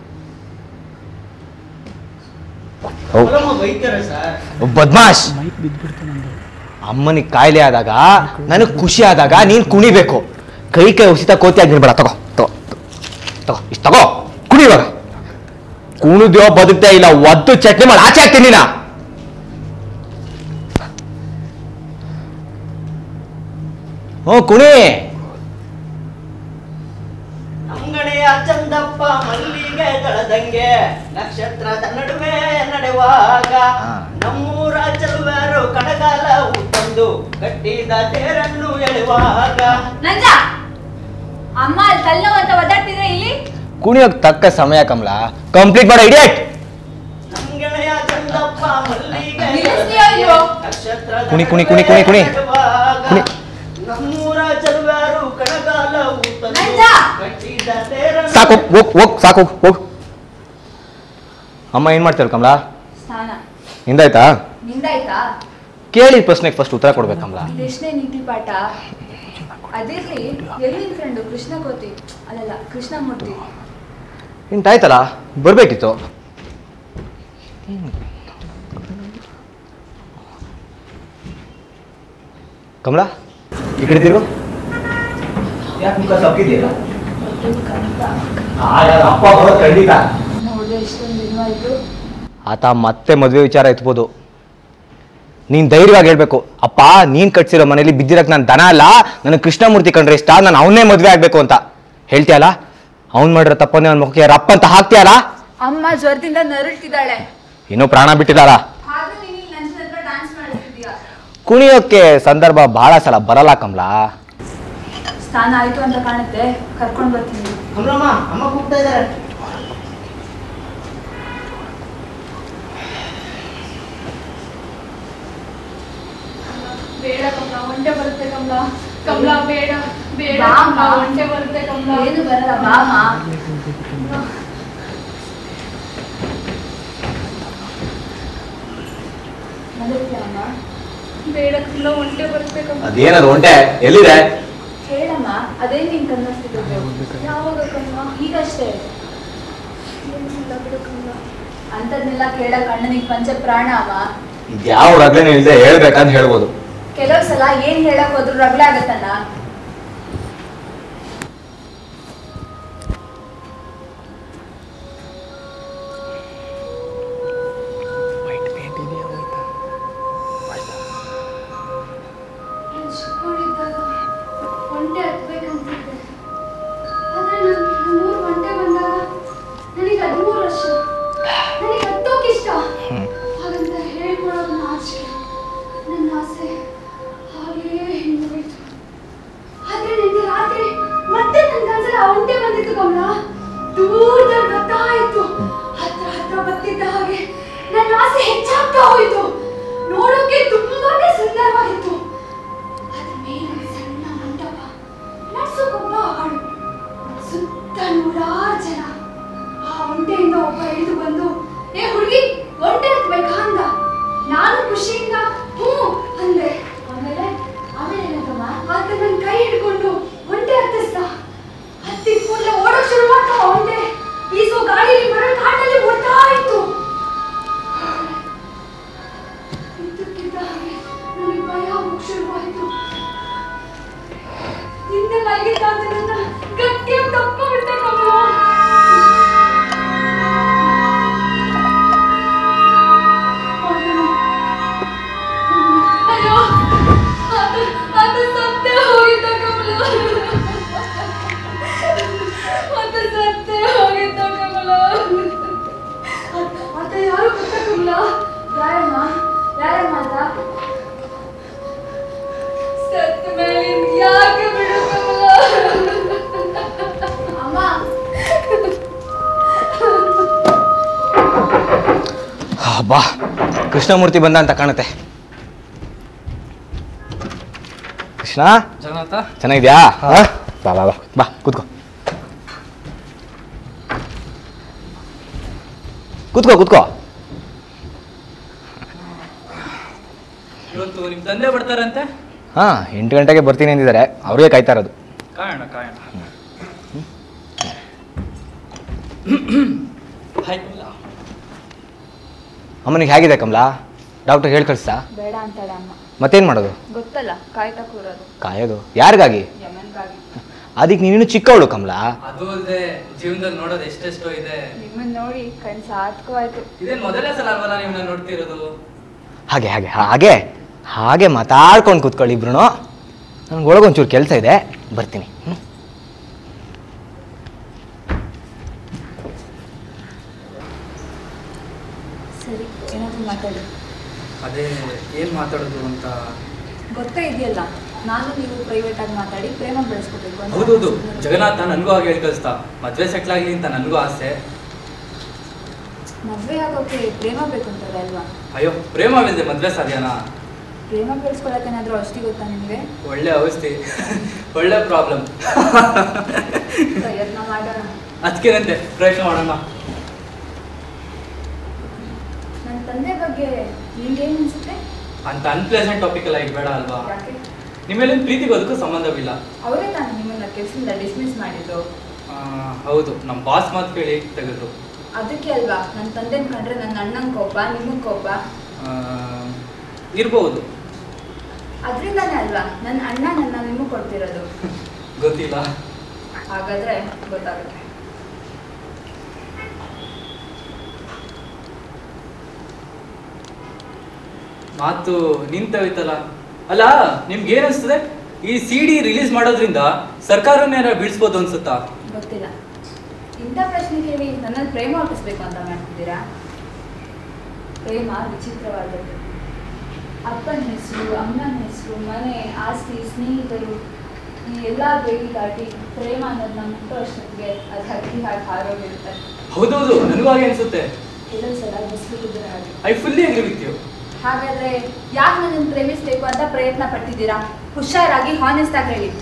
B: ಅವರಮ್ಮ ಬೈತಾರೆ ಸರ್
A: ಬದ್ಮಾಶ್ ಅಮ್ಮನಿಗೆ ಕಾಯಿಲೆ ಆದಾಗ ನನಗೆ ಖುಷಿ ಆದಾಗ ನೀನು ಕುಣಿಬೇಕು ಕೈ ಕೈ ಉಸಿತ ಕೋತಿ ಆಗಿರ್ಬೇಡ ತಗೋ ತಗೋ ತಗೋ ಇಷ್ಟು ತಗೋ ಕುಣಿ ಇವಾಗ ಕುಣಿದ್ಯೋ ಬದುಕ್ತಾ ಇಲ್ಲ ಒದ್ದು ಚಟ್ನಿ ಮಾಡಿ ಆಚೆ ಹಾಕ್ತೀನಿ ನಾ ಹ್ಞೂ ಕುಣಿ
B: ಅಂಗಡಿಯ ಚಂದಪ್ಪ ಮಲ್ಲಿಗೆ ದಳದಂಗೆ ನಕ್ಷತ್ರದ ನಡುವೆ ನಡೆವಾಗ
A: ಹಾ.
B: ನಮ್ಮೂರ ಚೆಲುವರು ಕಡಗಾಲ ತಂದು ಕಟ್ಟಿದ ತೇರನ್ನು ಎಳೆವಾಗ
E: ನಂಜ ಅಮ್ಮ ಅಲ್ಲಿ ತಲೆನೋವು ಅಂತ ಒದ್ದಾಡ್ತಿದ್ರೆ ಇಲ್ಲಿ
A: ಕುಣಿಯೋಕ್ ತಕ್ಕ ಸಮಯ ಕಮಲ ಕಂಪ್ಲೀಟ್ ಮಾಡೋ ಇಡಿಯಟ್
B: ಅಂಗಡಿಯ ಚಂದಪ್ಪ ಮಲ್ಲಿಗೆ
E: ನಿಲ್ಲಿಸ್ತೀಯೋ ಇಲ್ವೋ?
B: ನಕ್ಷತ್ರದ
A: ಕುಣಿ, ಕುಣಿ, ಕುಣಿ, ಕುಣಿ, ಕುಣಿ.
B: ನಡೆವಾಗ
A: ಕುಣಿ.
B: ನಮ್ಮೂರ ಚೆಲುವರು ಕಡಗಾಲ ತಂದು
E: ನಂಜ!
B: ಕಟ್ಟಿದ ತೇರನ್ನು
A: ಸಾಕು ಹೋಗ್ ಹೋಗ್ ಸಾಕು ಹೋಗ್ ಹೋಗ್ ಅಮ್ಮ ಏನ್ ಮಾಡ್ತಾಳೆ ಕಮಲಾ
E: ಸ್ನಾನ
A: ನಿಂದಾಯ್ತಾ
E: ನಿಂದಾಯ್ತಾ
A: ಕೇಳಿದ ಪ್ರಶ್ನೆಗೆ ಫಸ್ಟ್ ಉತ್ತರ ಕೊಡ್ಬೇಕು ಕಮಲಾ
E: ಇದೆಷ್ಟನೇ ನೀತಿ ಪಾಠ ಅದಿರ್ಲಿ ಎಲ್ಲಿ ಫ್ರೆಂಡು ಕೃಷ್ಣ ಕೋತಿ ಅಲ್ಲಲ್ಲ ಕೃಷ್ಣಮೂರ್ತಿ
A: ಇಂತಾಯ್ತಲ್ಲ ಬರ್ಬೇಕಿತ್ತು ಕಮಲಾ ಈ ಕಡೆ ತಿರುಗು ಯಾಕೆ ಮುಖ ತಪ್ಪಿದೆಯಲ್ಲ ಅಪ್ಪ ಬರೋದು ಖಂಡಿತ
E: ನೋಡಿದ್ರೆ ಇಷ್ಟೊಂದು ದಿನವಾಯ್ತು
A: ಆತ ಮತ್ತೆ ಮದುವೆ ವಿಚಾರ ಎತ್ಬೋದು ನೀನ್ ಧೈರ್ಯವಾಗಿ ಹೇಳ್ಬೇಕು ಅಪ್ಪ ನೀನ್ ಕಟ್ಸಿರೋ ಮನೇಲಿ ಬಿದ್ದಿರಕ್ ನಾನು ದನ ಅಲ್ಲ ನನಗೆ ಕೃಷ್ಣಮೂರ್ತಿ ಕಂಡ್ರೆ ಇಷ್ಟ ನಾನು ಅವನ್ನೇ ಮದುವೆ ಆಗ್ಬೇಕು ಅಂತ ಹೇಳ್ತೀಯಲ್ಲ ಅವ್ನ್ ಮಾಡಿರೋ ತಪ್ಪನ್ನೇ ಅವ್ನ ಮುಖಕ್ಕೆ ರಪ್ಪ ಅಂತ ಹಾಕ್ತೀಯಲ್ಲ
E: ಅಮ್ಮ ಜ್ವರದಿಂದ ನರಳ್ತಿದ್ದಾಳೆ
A: ಇನ್ನೂ ಪ್ರಾಣ ಬಿಟ್ಟಿದಾರ
E: ಆದ್ರೂ ನೀನು ಇಲ್ಲಿ ನನ್ನ ಹತ್ರ ಡ್ಯಾನ್ಸ್ ಮಾಡಿಸ್ತಿದ್ಯಾ
A: ಕುಣಿಯೋಕೆ ಸಂದರ್ಭ ಬಹಳ ಸಲ ಬರಲ್ಲ ಕಮಲಾ
E: ಸ್ನಾನ ಆಯ್ತು ಅಂತ ಕಾಣುತ್ತೆ ಕರ್ಕೊಂಡು ಬರ್ತೀನಿ
B: ಅಮ್ಮಮ್ಮ ಅಮ್ಮ ಕೂಗ್ತಾ ಇದ್ದಾರೆ
D: ಬೇಡ ಕಮಲ ಒಂಟೆ ಬರುತ್ತೆ ಕಮಲ ಕಮಲ ಬೇಡ ಬೇಡ
E: ಬಾ ಅಮ್ಮ.
D: ಕಮಲ ಒಂಟೆ ಬರುತ್ತೆ ಕಮಲ
E: ಏನು ಬರಲ್ಲ ಬಾಮ ಮಲಗ್ತೀಯ ಅಮ್ಮ
D: ಬೇಡ ಕಣ್ಣ ಒಂಟೆ ಬರ್ಬೇಕಮ್ಮ
A: ಅದೇನದು ಒಂಟೆ ಎಲ್ಲಿದೆ
E: ಹೇಳಮ್ಮ ಅದೇ ನೀನ್ ಕನ್ನಸ್ತಿದ್ದು
D: ಯಾವಾಗ ಕಣ್ಣ
E: ಈಗಷ್ಟೇ
D: ಏನಿಲ್ಲ ಬಿಡು ಕಣ್ಣ
E: ಅಂಥದ್ನೆಲ್ಲ ಕೇಳಕ್ ಅಣ್ಣನಿಗೆ ಪಂಚ ಪ್ರಾಣ ಅಮ್ಮ
A: ಯಾವ ರಗ್ಲೇನೆ ಇಲ್ಲದೆ ಹೇಳ್ಬೇಕಂತ ಹೇಳ್ಬೋದು
E: ಕೆಲವು ಸಲ ಏನ್ ಹೇಳಕ್ ಹೋದ್ರು ರಗಳೆ ಆಗತ್ತಣ್ಣ
D: ನಾನು ಚಿಕ್ಕವಳಿದ್ದಾಗ ಒಂಟೆ ಹತ್ಬೇಕಂತಿದ್ದೆ ಆದ್ರೆ ನಾನು ನಮ್ಮೂರು ಒಂಟೆ ಬಂದಾಗ ನನಗೆ ಹದಿಮೂರು ವರ್ಷ ನನಗೆ ಹತ್ತೋಕೆ ಇಷ್ಟ ಹಾಗಂತ ಹೇಳ್ಕೊಡೋದು ನಾಚಿಕೆ ನನ್ನ ಆಸೆ ಹಾಗೇ ಹಿಂಗೋಯ್ತು ಆದ್ರೆ ನಿನ್ನೆ ರಾತ್ರಿ ಮತ್ತೆ ನನ್ನ ಕನ್ಸಲ್ಲಿ ಆ ಒಂಟೆ ಬಂದಿತ್ತು ಕಮಲ ದೂರದಲ್ಲಿ ಬರ್ತಾ ಇತ್ತು ಹತ್ರ ಹತ್ರ ಬರ್ತಿದ್ದ ಹಾಗೆ ನನ್ನ ಆಸೆ ಹೆಚ್ಚಾಗ್ತಾ ಹೋಯಿತು ನೋಡೋಕೆ ತುಂಬಾನೇ ಸುಂದರವಾಗಿತ್ತು ಅದ್ರ ಮೇಲೆ ಒಂದು ಸಣ್ಣ ಮಂಟಪ ನಡ್ಸೋಕೊಬ್ಬ ಆಳು ಸುತ್ತ ನೂರಾರು ಜನ ಆ ಒಂಟೆಯಿಂದ ಒಬ್ಬ ಇಳಿದು ಬಂದು ಏ ಹುಡುಗಿ ಒಂಟೆ ಹತ್ಬೇಕಾ ಅಂದ ನಾನು ಖುಷಿಯಿಂದ ಹ್ಞೂ ಅಂದೆ ಆಮೇಲೆ ಆಮೇಲೆ ಏನಕ್ಕಮ್ಮ ಆತ ನನ್ನ ಕೈ ಹಿಡ್ಕೊಂಡು ಒಂಟೆ ಹತ್ತಿಸ್ದ ಹತ್ತಿದ ಕೂಡಲೇ ಓಡೋಕ್ ಶುರು ಮಾಡ್ತಾ ಒಂಟೆ ಬೀಸೋ ಗಾಳಿಲಿ ಬರೋ ಕಾಡಲ್ಲಿ ಓಡ್ತಾ ಇತ್ತು ಇದ್ದಕ್ಕಿದ್ದ ಹಾಗೆ ನನಗೆ ಭಯ ಆಗೋಕ್ ಶುರುವಾಯ್ತು ಹಿಂದೆ ಮಲಗಿದ್ದ ನನ್ನ ಗಟ್ಟಿಯಾಗಿ ತಪ್ಪಿಬಿಟ್ಟೆ ಕಮಲ ಅಯ್ಯೋ ಅದು ಅದು ಸತ್ತೇ ಹೋಗಿದ್ದ ಕಮಲ ಅದು ಸತ್ತೇ ಹೋಗಿದ್ದ ಕಮಲ
E: ಮತ್ತೆ ಯಾರು ಗೊತ್ತ ಕಮಲ ಯಾರಮ್ಮ ಯಾರಮ್ಮ ಅಂತ
D: ಸತ್ತ ಮೇಲೆ ಯಾಕೆ ಬಿಡು ಕಮಲ
E: ಅಮ್ಮ
A: ಬಾ ಕೃಷ್ಣಮೂರ್ತಿ ಬಂದ ಅಂತ ಕಾಣುತ್ತೆ ಕೃಷ್ಣ
C: ಜಗನ್ನಾಥ
A: ಚೆನ್ನಾಗಿದ್ಯಾ ಹಾ? ಬಾ ಬಾ ಬಾ ಬಾ ಕೂತ್ಕೋ ಕೂತ್ಕೋ ಕೂತ್ಕೋ
C: ಇವತ್ತು ನಿಮ್ಮ ತಂದೆ ಬರ್ತಾರಂತೆ
A: ಹಾ ಎಂಟು ಗಂಟೆಗೆ ಬರ್ತೀನಿ ಅಂದಿದ್ದಾರೆ ಅವ್ರಿಗೆ ಕಾಯ್ತಾ ಇರೋದು
C: ಕಾಯೋಣ ಕಾಯೋಣ ಹಾಯ್
A: ಅಮ್ಮನಿಗೆ ಹೇಗಿದೆ ಕಮಲಾ ಡಾಕ್ಟರ್ ಹೇಳಿ ಕಳಿಸ್ತಾ
E: ಬೇಡ ಅಂತಾಳೆ ಅಮ್ಮ
A: ಮತ್ತೇನು ಮಾಡೋದು
E: ಗೊತ್ತಲ್ಲ ಕಾಯ್ತಾ ಕೂರೋದು
A: ಕಾಯೋದು ಯಾರಿಗಾಗಿ
E: ಯಮನ್ಗಾಗಿ
A: ಅದಕ್ಕೆ ನೀನು ಚಿಕ್ಕವಳು ಕಮಲಾ
C: ಅದು ಅಲ್ಲದೆ ಜೀವನದಲ್ಲಿ ನೋಡೋದು ಎಷ್ಟೆಷ್ಟೋ ಇದೆ
E: ನಿಮ್ಮನ್ನ ನೋಡಿ ಕಣ್ ಸಾತ್ಕವಾಯ್ತು
C: ಇದೇನ್ ಮೊದಲನೇ ಸಲ ಅಲ್ವಲ್ಲ ನಿಮ್ಮನ್ನ ನೋಡ್ತಿರೋದು
A: ಹಾಗೆ ಹಾಗೆ ಹಾಗೆ ಹಾಗೆ ಮಾತಾಡ್ಕೊಂಡು ಕೂತ್ಕೊಳ್ಳಿ ಇಬ್ರು ನನಗೆ ಒಳಗೊಂಚೂರು ಕೆಲಸ ಇದೆ ಬರ್ತೀನಿ ಹ್ಮ್?
E: ಸರಿ ಏನಾದರೂ ಮಾತಾಡಿ
C: ಅದೇ ಏನ್ ಮಾತಾಡೋದು ಅಂತ
E: ಗೊತ್ತೇ ಇದೆಯಲ್ಲ ನಾನು ನೀವು ಪ್ರೈವೇಟ್ ಆಗಿ ಮಾತಾಡಿ ಪ್ರೇಮ ಬೆಳೆಸ್ಕೋಬೇಕು ಅಂತ
C: ಹೌದೌದು ಜಗನ್ನಾಥ ನನಗೂ ಹಾಗೆ ಹೇಳಿ ಕಳಿಸ್ತಾ ಮದ್ವೆ ಸೆಟ್ಲ್ ಆಗ್ಲಿ ಅಂತ ನನಗೂ ಆಸೆ
E: ಮದ್ವೆ ಆಗೋಕೆ ಪ್ರೇಮ ಬೇಕು ಅಂತಾರೆ ಅಲ್ವಾ
C: ಅಯ್ಯೋ ಪ್ರೇಮವಿಲ್ಲದೆ ಮದ್ವೆ ಸಾಧ್ಯನಾ
E: ಪ್ರೇಮ ಬೆಳೆಸ್ಕೊಳಕ್ಕೇನಾದ್ರೂ ಅಷ್ಟಿ ಗೊತ್ತಾ ನಿಮಗೆ
C: ಒಳ್ಳೆ ಔಷಧಿ ಒಳ್ಳೆ ಪ್ರಾಬ್ಲಮ್
E: ಪ್ರಯತ್ನ ಮಾಡೋಣ
C: ಅದಕ್ಕೇನಂತೆ ಪ್ರಯತ್ನ ಮಾಡೋಣ
E: ನನ್ನ ತಂದೆ ಬಗ್ಗೆ ನಿಮ್ಗೇನು ಅನ್ಸುತ್ತೆ
C: ಅಂತ ಅನ್ಪ್ಲೆಸೆಂಟ್ ಟಾಪಿಕ್ ಎಲ್ಲ ಈಗ ಬೇಡ ಅಲ್ವಾ
E: ಯಾಕೆ
C: ನಿಮ್ಮೇಲೆ ಪ್ರೀತಿಗೂ ಅದಕ್ಕೂ ಸಂಬಂಧವಿಲ್ಲ
E: ಅವರೇ ತಾನು ನಿಮ್ಮನ್ನ ಕೆಲಸದಿಂದ ಡಿಸ್ಮಿಸ್ ಮಾಡಿದ್ರು
C: ಆ, ಹೌದು ನಮ್ಮ ಬಾಸ್ ಮಾತು ಕೇಳಿ ತೆಗೆದ್ರು
E: ಅದಕ್ಕೆ ಅಲ್ವಾ ನನ್ನ ತಂದೆನ ಕಂಡ್ರೆ ನನ್ನ ಅಣ್ಣನ ಕೋಪ ನಿಮಗೆ ಕೋಪ
C: ಆ, ಇರ್ಬೋದು
E: ಅದರಿಂದಾನೇ ಅಲ್ವಾ ನನ್ನ ಅಣ್ಣ ನನ್ನ ನಿಮಗೆ ಕೊಡ್ತಿರೋದು
C: ಗೊತ್ತಿಲ್ಲ
E: ಹಾಗಾದ್ರೆ ಗೊತ್ತಾಗುತ್ತೆ
C: ಮಾತು ನಿಂತೋಯ್ತಲ್ಲ ಅಲ್ಲ ನಿಮ್ಗೆ ಏನ್ ಅನ್ಸ್ತದೆ ಈ ಸಿ ಡಿ ರಿಲೀಸ್ ಮಾಡೋದ್ರಿಂದ ಸರ್ಕಾರನೇ ಬೀಳಿಸ್ಬೋದು ಅನ್ಸುತ್ತಾ
E: ಗೊತ್ತಿಲ್ಲ ಇಂಥ ಪ್ರಶ್ನೆ ಕೇಳಿ ನನ್ನಲ್ಲಿ ಪ್ರೇಮ ಹುಟ್ಟಿಸ್ಬೇಕು ಅಂತ ಮಾಡ್ತಿದ್ದೀರಾ ಪ್ರೇಮ ವಿಚಿತ್ರವಾದದ್ದು ಅಪ್ಪನ ಹೆಸರು ಅಮ್ಮನ ಹೆಸರು ಮನೆ ಆಸ್ತಿ ಸ್ನೇಹಿತರು ಈ ಎಲ್ಲ ಬೇಡಿ ದಾಟಿ ಪ್ರೇಮ ಅನ್ನೋದು ನಮ್ಮ ಮುಟ್ಟೋ ಅಷ್ಟೊತ್ತಿಗೆ ಅದು ಹಕ್ಕಿ ಹಾಗೆ ಹಾರೋಗಿರುತ್ತೆ
C: ಹೌದೌದು ನನಗೂ ಹಾಗೆ ಅನ್ಸುತ್ತೆ
E: ಕೆಲವು ಸಲ ಬಿಸಿಲು ಹಾಗೆ
C: I fully agree with you
E: ಹಾಗಾದ್ರೆ ಯಾಕೆ ನನ್ನನ್ನು ಪ್ರೇಮಿಸ್ಬೇಕು ಅಂತ ಪ್ರಯತ್ನ ಪಡ್ತಿದ್ದೀರಾ ಹುಷಾರಾಗಿ ಹಾನೆಸ್ಟ್ ಆಗಿ ಹೇಳಿ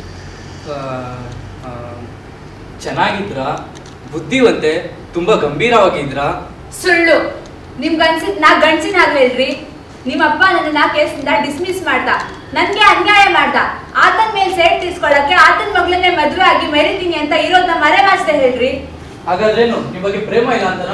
C: ಚೆನ್ನಾಗಿದ್ರ ಬುದ್ಧಿವಂತೆ ತುಂಬಾ ಗಂಭೀರವಾಗಿದ್ರ
E: ಸುಳ್ಳು ನಿಮ್ಗೆ ಅನ್ಸಿದ್ ನಾ ಗಂಡ್ಸಿನ ಆಗಿ ಹೇಳ್ರಿ ನಿಮ್ಮಪ್ಪ ನನ್ನನ್ನ ಕೇಸಿಂದ ಡಿಸ್ಮಿಸ್ ಮಾಡ್ದ ನನ್ಗೆ ಅನ್ಯಾಯ ಮಾಡ್ದ ಆತನ ಮೇಲೆ ಸೇಟ್ ತೀರ್ಸ್ಕೊಳಕ್ಕೆ ಆತನ ಮಗಳನ್ನೇ ಮದುವೆ ಆಗಿ ಮೆರಿತೀನಿ ಅಂತ ಇರೋದನ್ನ ಮರೆ ಮಾಚ್ದೆ ಹೇಳ್ರಿ
F: ಹಾಗಾದ್ರೇನು ನಿಮ್ ಬಗ್ಗೆ ಪ್ರೇಮ ಇಲ್ಲ ಅಂತನಾ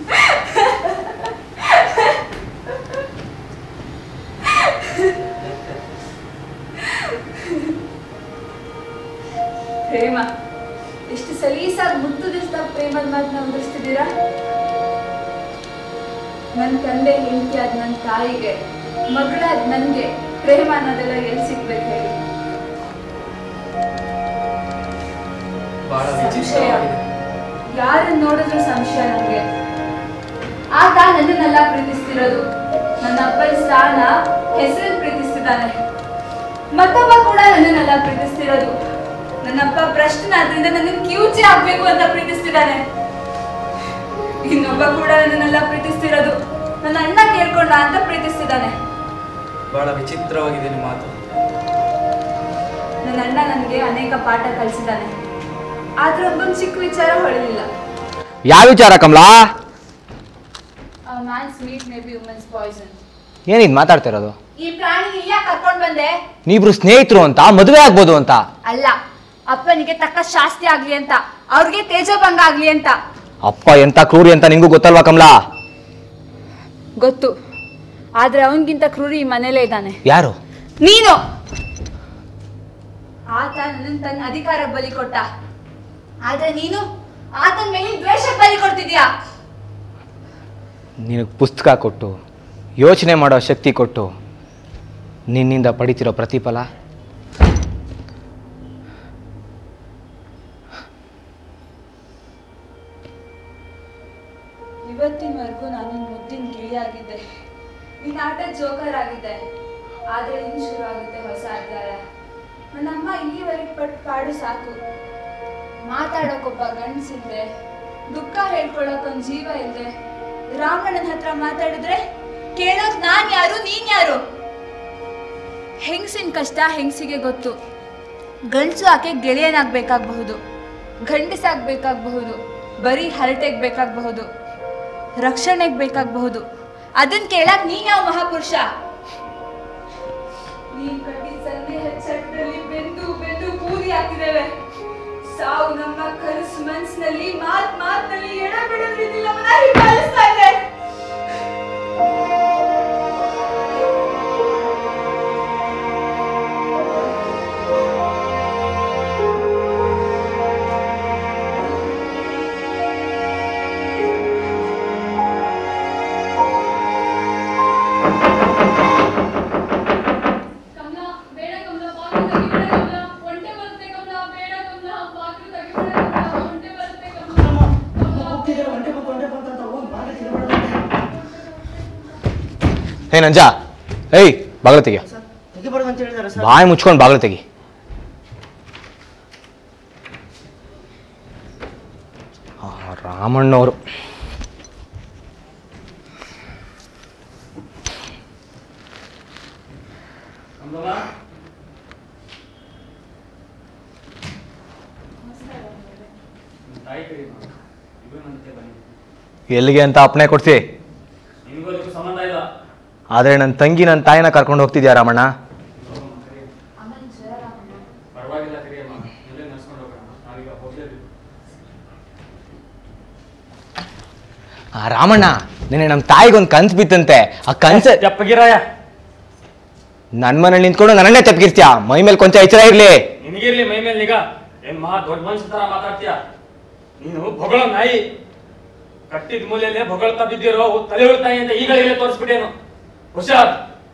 E: ಪ್ರೇಮ ಎಷ್ಟು ಸಲೀಸಾಗಿ ಮುತ್ತುದಿಸ್ದಾಗ ಪ್ರೇಮದ ಮಾತನ್ನ ಉದಿಸ್ತಿದ್ದೀರಾ ನನ್ನ ತಂದೆ ಹೆಂಡತಿಯಾದ ನನ್ನ ತಾಯಿಗೆ ಮಗಳಾದ ನನಗೆ ಪ್ರೇಮ ಅನ್ನೋದೆಲ್ಲ ಎಲ್ಲಿ ಸಿಗ್ಬೇಕು ಹೇಳಿ
F: ಬಹಳ
E: ಸಂಶಯ
F: ವಿಚಿತ್ರವಾಗಿದೆ
E: ಯಾರನ್ನ ನೋಡಿದ್ರು ಸಂಶಯ ನನಗೆ ಆತ ನನ್ನನ್ನೆಲ್ಲ ಪ್ರೀತಿಸ್ತಿರೋದು ನನ್ನ ಅಪ್ಪನ ಸ್ಥಾನ ಹೆಸರನ್ನು ಪ್ರೀತಿಸ್ತಿದ್ದಾನೆ ಮತ್ತೊಬ್ಬ ಕೂಡ ನನ್ನನ್ನೆಲ್ಲ ಪ್ರೀತಿಸ್ತಿರೋದು ನನ್ನಪ್ಪ ಪ್ರಶ್ನಾದ್ರಿಂದ ನನ್ನ ಕ್ಯೂಚಿ ಆಗ್ಬೇಕು ಅಂತ ಪ್ರೀತಿಸ್ತಿದ್ದಾನೆ ಇನ್ನೊಬ್ಬ ಕೂಡ ನನ್ನನ್ನೆಲ್ಲ ಪ್ರೀತಿಸ್ತಿರೋದು ನನ್ನ ಅಣ್ಣ ಕೇಳ್ಕೊಂಡ ಅಂತ ಪ್ರೀತಿಸ್ತಿದ್ದಾನೆ
F: ಬಹಳ ವಿಚಿತ್ರವಾಗಿದೆ ನಿಮ್ಮ ಮಾತು
E: ನನ್ನ ಅಣ್ಣ ನನಗೆ ಅನೇಕ ಪಾಠ ಕಲಿಸಿದ್ದಾನೆ ಆದ್ರೆ ಒಬ್ಬೊಂದು ಚಿಕ್ಕ ವಿಚಾರ ಹೊಳಿಲಿಲ್ಲ
A: ಯಾವ ವಿಚಾರ ಕಮಲಾ
E: man's meat may be women's poison
A: ಏನಿದ್ ಮಾತಾಡ್ತಾ ಇರೋದು
E: ಈ ಪ್ರಾಣಿ ಇಲ್ಲ ಕರ್ಕೊಂಡ್ ಬಂದೆ
A: ನೀವಿಬ್ರು ಸ್ನೇಹಿತರು ಅಂತ ಮದುವೆ ಆಗ್ಬೋದು ಅಂತ
E: ಅಲ್ಲ ಅಪ್ಪನಿಗೆ ತಕ್ಕ ಶಾಸ್ತಿ ಆಗ್ಲಿ ಅಂತ ಅವ್ರಿಗೆ ತೇಜೋಭಂಗ ಆಗ್ಲಿ ಅಂತ
A: ಅಪ್ಪ ಎಂತ ಕ್ರೂರಿ ಅಂತ ನಿಂಗೂ ಗೊತ್ತಲ್ವಾ ಕಮಲಾ
E: ಗೊತ್ತು ಆದ್ರೆ ಅವನಿಗಿಂತ ಕ್ರೂರಿ ಈ ಮನೇಲೇ ಇದ್ದಾನೆ
A: ಯಾರು
E: ನೀನು ಆತ ನನ್ನ ತನ್ನ ಅಧಿಕಾರ ಬಲಿ ಕೊಟ್ಟ ಆದ್ರೆ ನೀನು ಆತನ ಮೇಲೆ ದ್ವೇಷ ಬಲಿ ಕೊಡ್ತಿದ್ಯಾ
A: ನಿನಗೆ ಪುಸ್ತಕ ಕೊಟ್ಟು ಯೋಚನೆ ಮಾಡೋ ಶಕ್ತಿ ಕೊಟ್ಟು ನಿನ್ನಿಂದ ಪಡಿತಿರೋ ಪ್ರತಿಫಲ
E: ಇವತ್ತಿನವರೆಗೂ ನಾನು ಮುದ್ದಿನ ಗಿಳಿಯಾಗಿದ್ದೆ ನಿನ್ನ ಆಟ ಜೋಕರ್ ಆಗಿದ್ದೆ ಆದ್ರೆ ಇನ್ನು ಶುರು ಆಗುತ್ತೆ ಹೊಸ ಅಧ್ಯಾಯ ನನ್ನಮ್ಮ ಇಲ್ಲಿವರೆಗೆ ಪಟ್ಟು ಪಾಡು ಸಾಕು ಮಾತಾಡೋಕೊಬ್ಬ ಗಂಡಸಿಲ್ದೆ ದುಃಖ ಹೇಳ್ಕೊಳಕ್ ಒಂದ್ ಜೀವ ಇಲ್ದೆ ರಾಮಣ್ಣನ ಹತ್ರ ಮಾತಾಡಿದ್ರೆ ಕೇಳೋಕ್ ನಾನ್ ಯಾರು ನೀನ್ ಯಾರು ಹೆಂಗಸಿನ ಕಷ್ಟ ಹೆಂಗಸಿಗೆ ಗೊತ್ತು ಗಂಡಸು ಆಕೆ ಗೆಳೆಯನಾಗ್ಬೇಕಾಗಬಹುದು ಗಂಡಸಾಗ್ಬೇಕಾಗಬಹುದು ಬರೀ ಹರಟೆಗೆ ಬೇಕಾಗಬಹುದು ರಕ್ಷಣೆಗೆ ಬೇಕಾಗಬಹುದು ಅದನ್ನ ಕೇಳಕ್ ನೀನ್ ಯಾವ ಮಹಾಪುರುಷ ನೀನ್ ಕಟ್ಟಿದ ಸಂದೇಹ ಚಟ್ಟದಲ್ಲಿ ಬೆಂದು ಬೆಂದು ಬೂದಿ ಹಾಕಿದ್ದೇವೆ ಸಾವು ನಮ್ಮ ಕನಸು ಮನ್ಸಿನಲ್ಲಿ ಮಾತ್ ಮಾತ್ನಲ್ಲಿ ಎಡ ಬಿಡದ ರೀತಿ ನಮ್ಮನ್ನ ಹಿಂಬಾಲಿಸ್ತಾ ಇದೆ
D: ಕಮಲ ಬೇಡ ಕಮಲ ಬಾಗಿಲು ತೆಗಿಬೇಡ ಕಮಲ ಒಂಟೆ ಬರುತ್ತೆ ಕಮಲ ಬೇಡ ಕಮಲ ಬಾಗಿಲು ತೆಗಿಬೇಡ ಕಮಲ ಒಂಟೆ ಬರುತ್ತೆ ಕಮಲ
B: ಹೋಗ್ತಿದ್ದಾರೆ ಒಂಟೆ ಬಂತು ಒಂಟೆ ಬಂತು ಅಂತ ಹೋಗಿ ಬಾಗಿಲು ತೆಗಿಬೇಡ
A: ಹೇ ನಂಜ ಏಯ್ ಬಾಗಿಲು ತೆಗಿ
B: ಸರ್ ತೆಗಿಬಾರ್ದು ಅಂತ ಹೇಳಿದಾರೆ ಸರ್
A: ಬಾಯಿ ಮುಚ್ಕೊಂಡು ಬಾಗಿಲು ತೆಗಿ ಆ, ರಾಮಣ್ಣವರು
C: ಕಮಲಮ್ಮ ನಿಮ್ ತಾಯಿ ಕರಿ ಇಬ್ಬರು ನನ್ನ ಜೊತೆ ಬನ್ನಿ
A: ಎಲ್ಲಿಗೆ ಅಂತ ಅಪ್ಪಣೆ ಕೊಡ್ಸಿ
C: ನಿಮಗೂ ಅದಕ್ಕೂ ಸಂಬಂಧ ಇಲ್ಲ
A: ಆದರೆ ನನ್ನ ತಂಗಿ ನನ್ನ ತಾಯಿನ ಕರ್ಕೊಂಡು ಹೋಗ್ತಿದ್ಯಾ ರಾಮಣ್ಣ
C: ಹೋಗಮ್ಮ, ಕರಿ. ಪರವಾಗಿಲ್ಲ ಕರಿಯಮ್ಮ ಇಲ್ಲೇ ನಡ್ಸ್ಕೊಂಡು ಹೋಗೋಣ ನಾವೀಗ ಹೋಗ್ಲೇಬೇಕು
A: ಆ ರಾಮಣ್ಣ ನೆನೆ ನಮ್ಮ ತಾಯಿಗೊಂದು ಕನ್ಸು ಬಿತ್ತಂತೆ ಆ ಕನ್ಸು
C: ತೆಪ್ಪಗಿರಾಯ
A: ನನ್ನ ಮನೇಲಿ ನಿಂತ್ಕೊಂಡು ನನ್ನನ್ನೇ ತಪ್ಪಿರ್ತೀಯ ಮೈ ಮೇಲೆ ಕೊಂಚ ಎಚ್ಚರ ಇರ್ಲಿ
C: ನಿನಗಿರ್ಲಿ ಮೈ ಮೇಲೆ ನಿಗ ಏನ್ ಮಹಾ ದೊಡ್ಡ ಮನುಷ್ಯ ತರ ಮಾತಾಡ್ತೀಯ ನೀನು ಭೊಗಳ ನಾಯಿ ಕಟ್ಟಿದ ಮೂಲೆಯಲ್ಲೇ ಭೊಗಳ್ತಾ ಬಿದ್ದಿರೋ ತಲೆ ಉಳ್ತಾಯಿ ಅಂತ ಈಗಲೇ ತೋರಿಸ್ಬಿಟ್ಟೇನು ಹುಷಾರ್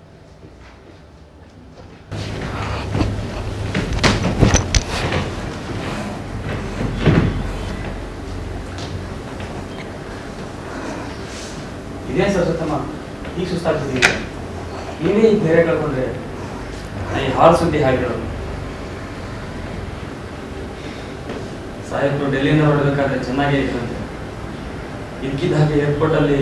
C: ಇದೇನ್ ಸರಸ್ವತಮ್ಮ ಈಗ ಸುಸ್ತಾಗ್ತಿದ್ದೀವಿ ನೀವೇ ಈಗ ಬೇರೆ ಕಳ್ಕೊಂಡ್ರೆ ಈ ಹಾಳು ಸುದ್ದಿ ಹಾಗಿರೋದು ಸಾಹೇಬ್ರು ಡೆಲ್ಲಿಯಿಂದ ಹೊರಡಬೇಕಾದ್ರೆ ಚೆನ್ನಾಗೇ ಇತ್ತಂತೆ ಇದ್ಕಿದ್ದ ಹಾಗೆ ಏರ್ಪೋರ್ಟ್ ಅಲ್ಲಿ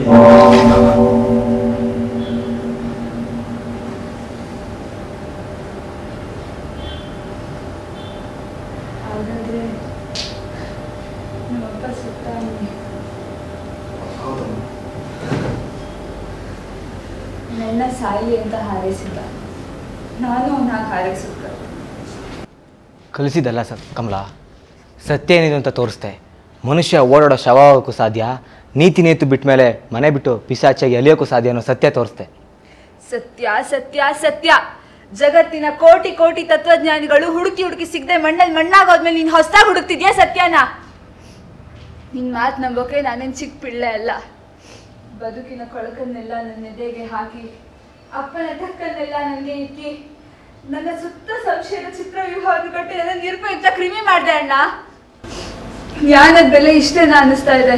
E: ಹಾಗಾದ್ರೆ ನಮ್ಮಪ್ಪ ಸುತ್ತ ನನ್ನ ಸಾಯಿ ಅಂತ ಹಾರೈಸಿದ್ದ ನಾನು ಅವನ ಹಾರೈಸಿದ್ದ
A: ಕಲಿಸಿದಲ್ಲ ಸತ್ ಕಮಲ ಸತ್ಯ ಏನಿದೆ ಅಂತ ತೋರಿಸ್ದೆ ಮನುಷ್ಯ ಓಡಾಡೋ ಶವಕ್ಕೂ ಸಾಧ್ಯ ನೀತಿ ನೇತು ಬಿಟ್ಟ ಮೇಲೆ ಮನೆ ಬಿಟ್ಟು ಪಿಸಾಚಾಗಿ ಅಲಿಯೋಕ್ಕೂ ಸಾಧ್ಯ ಅನ್ನೋ ಸತ್ಯ ತೋರಿಸ್ದೆ
E: ಸತ್ಯ ಸತ್ಯ ಸತ್ಯ ಜಗತ್ತಿನ ಕೋಟಿ ಕೋಟಿ ತತ್ವಜ್ಞಾನಿಗಳು ಹುಡುಕಿ ಹುಡುಕಿ ಸಿಗದೆ ಮಣ್ಣಲ್ಲಿ ಮಣ್ಣಾಗೋದ್ಮೇಲೆ ನೀನು ಹೊಸದಾಗಿ ಹುಡುಕ್ತಿದ್ಯಾ ಸತ್ಯನ ನಿನ್ ಮಾತು ನಂಬೋಕೆ ನಾನೇನು ಚಿಕ್ಕ ಪಿಳ್ಳೆ ಅಲ್ಲ ಬದುಕಿನ ಕೊಳಕನ್ನೆಲ್ಲ ನನ್ನ ಎದೆಗೆ ಹಾಕಿ ಅಪ್ಪನ ಧಕ್ಕನ್ನೆಲ್ಲ ನನಗೆ ಇಕ್ಕಿ ನನ್ನ ಸುತ್ತ ಸಂಶಯದ ಚಿತ್ರ ವಿವಾಹ ಕಟ್ಟಿ ನನ್ನ ನಿರ್ಪಯುಕ್ತ ಕ್ರಿಮಿ ಮಾಡಿದೆ ಅಣ್ಣ ಜ್ಞಾನದ ಬೆಲೆ ಇಷ್ಟೇನ ಅನ್ನಿಸ್ತಾ ಇದೆ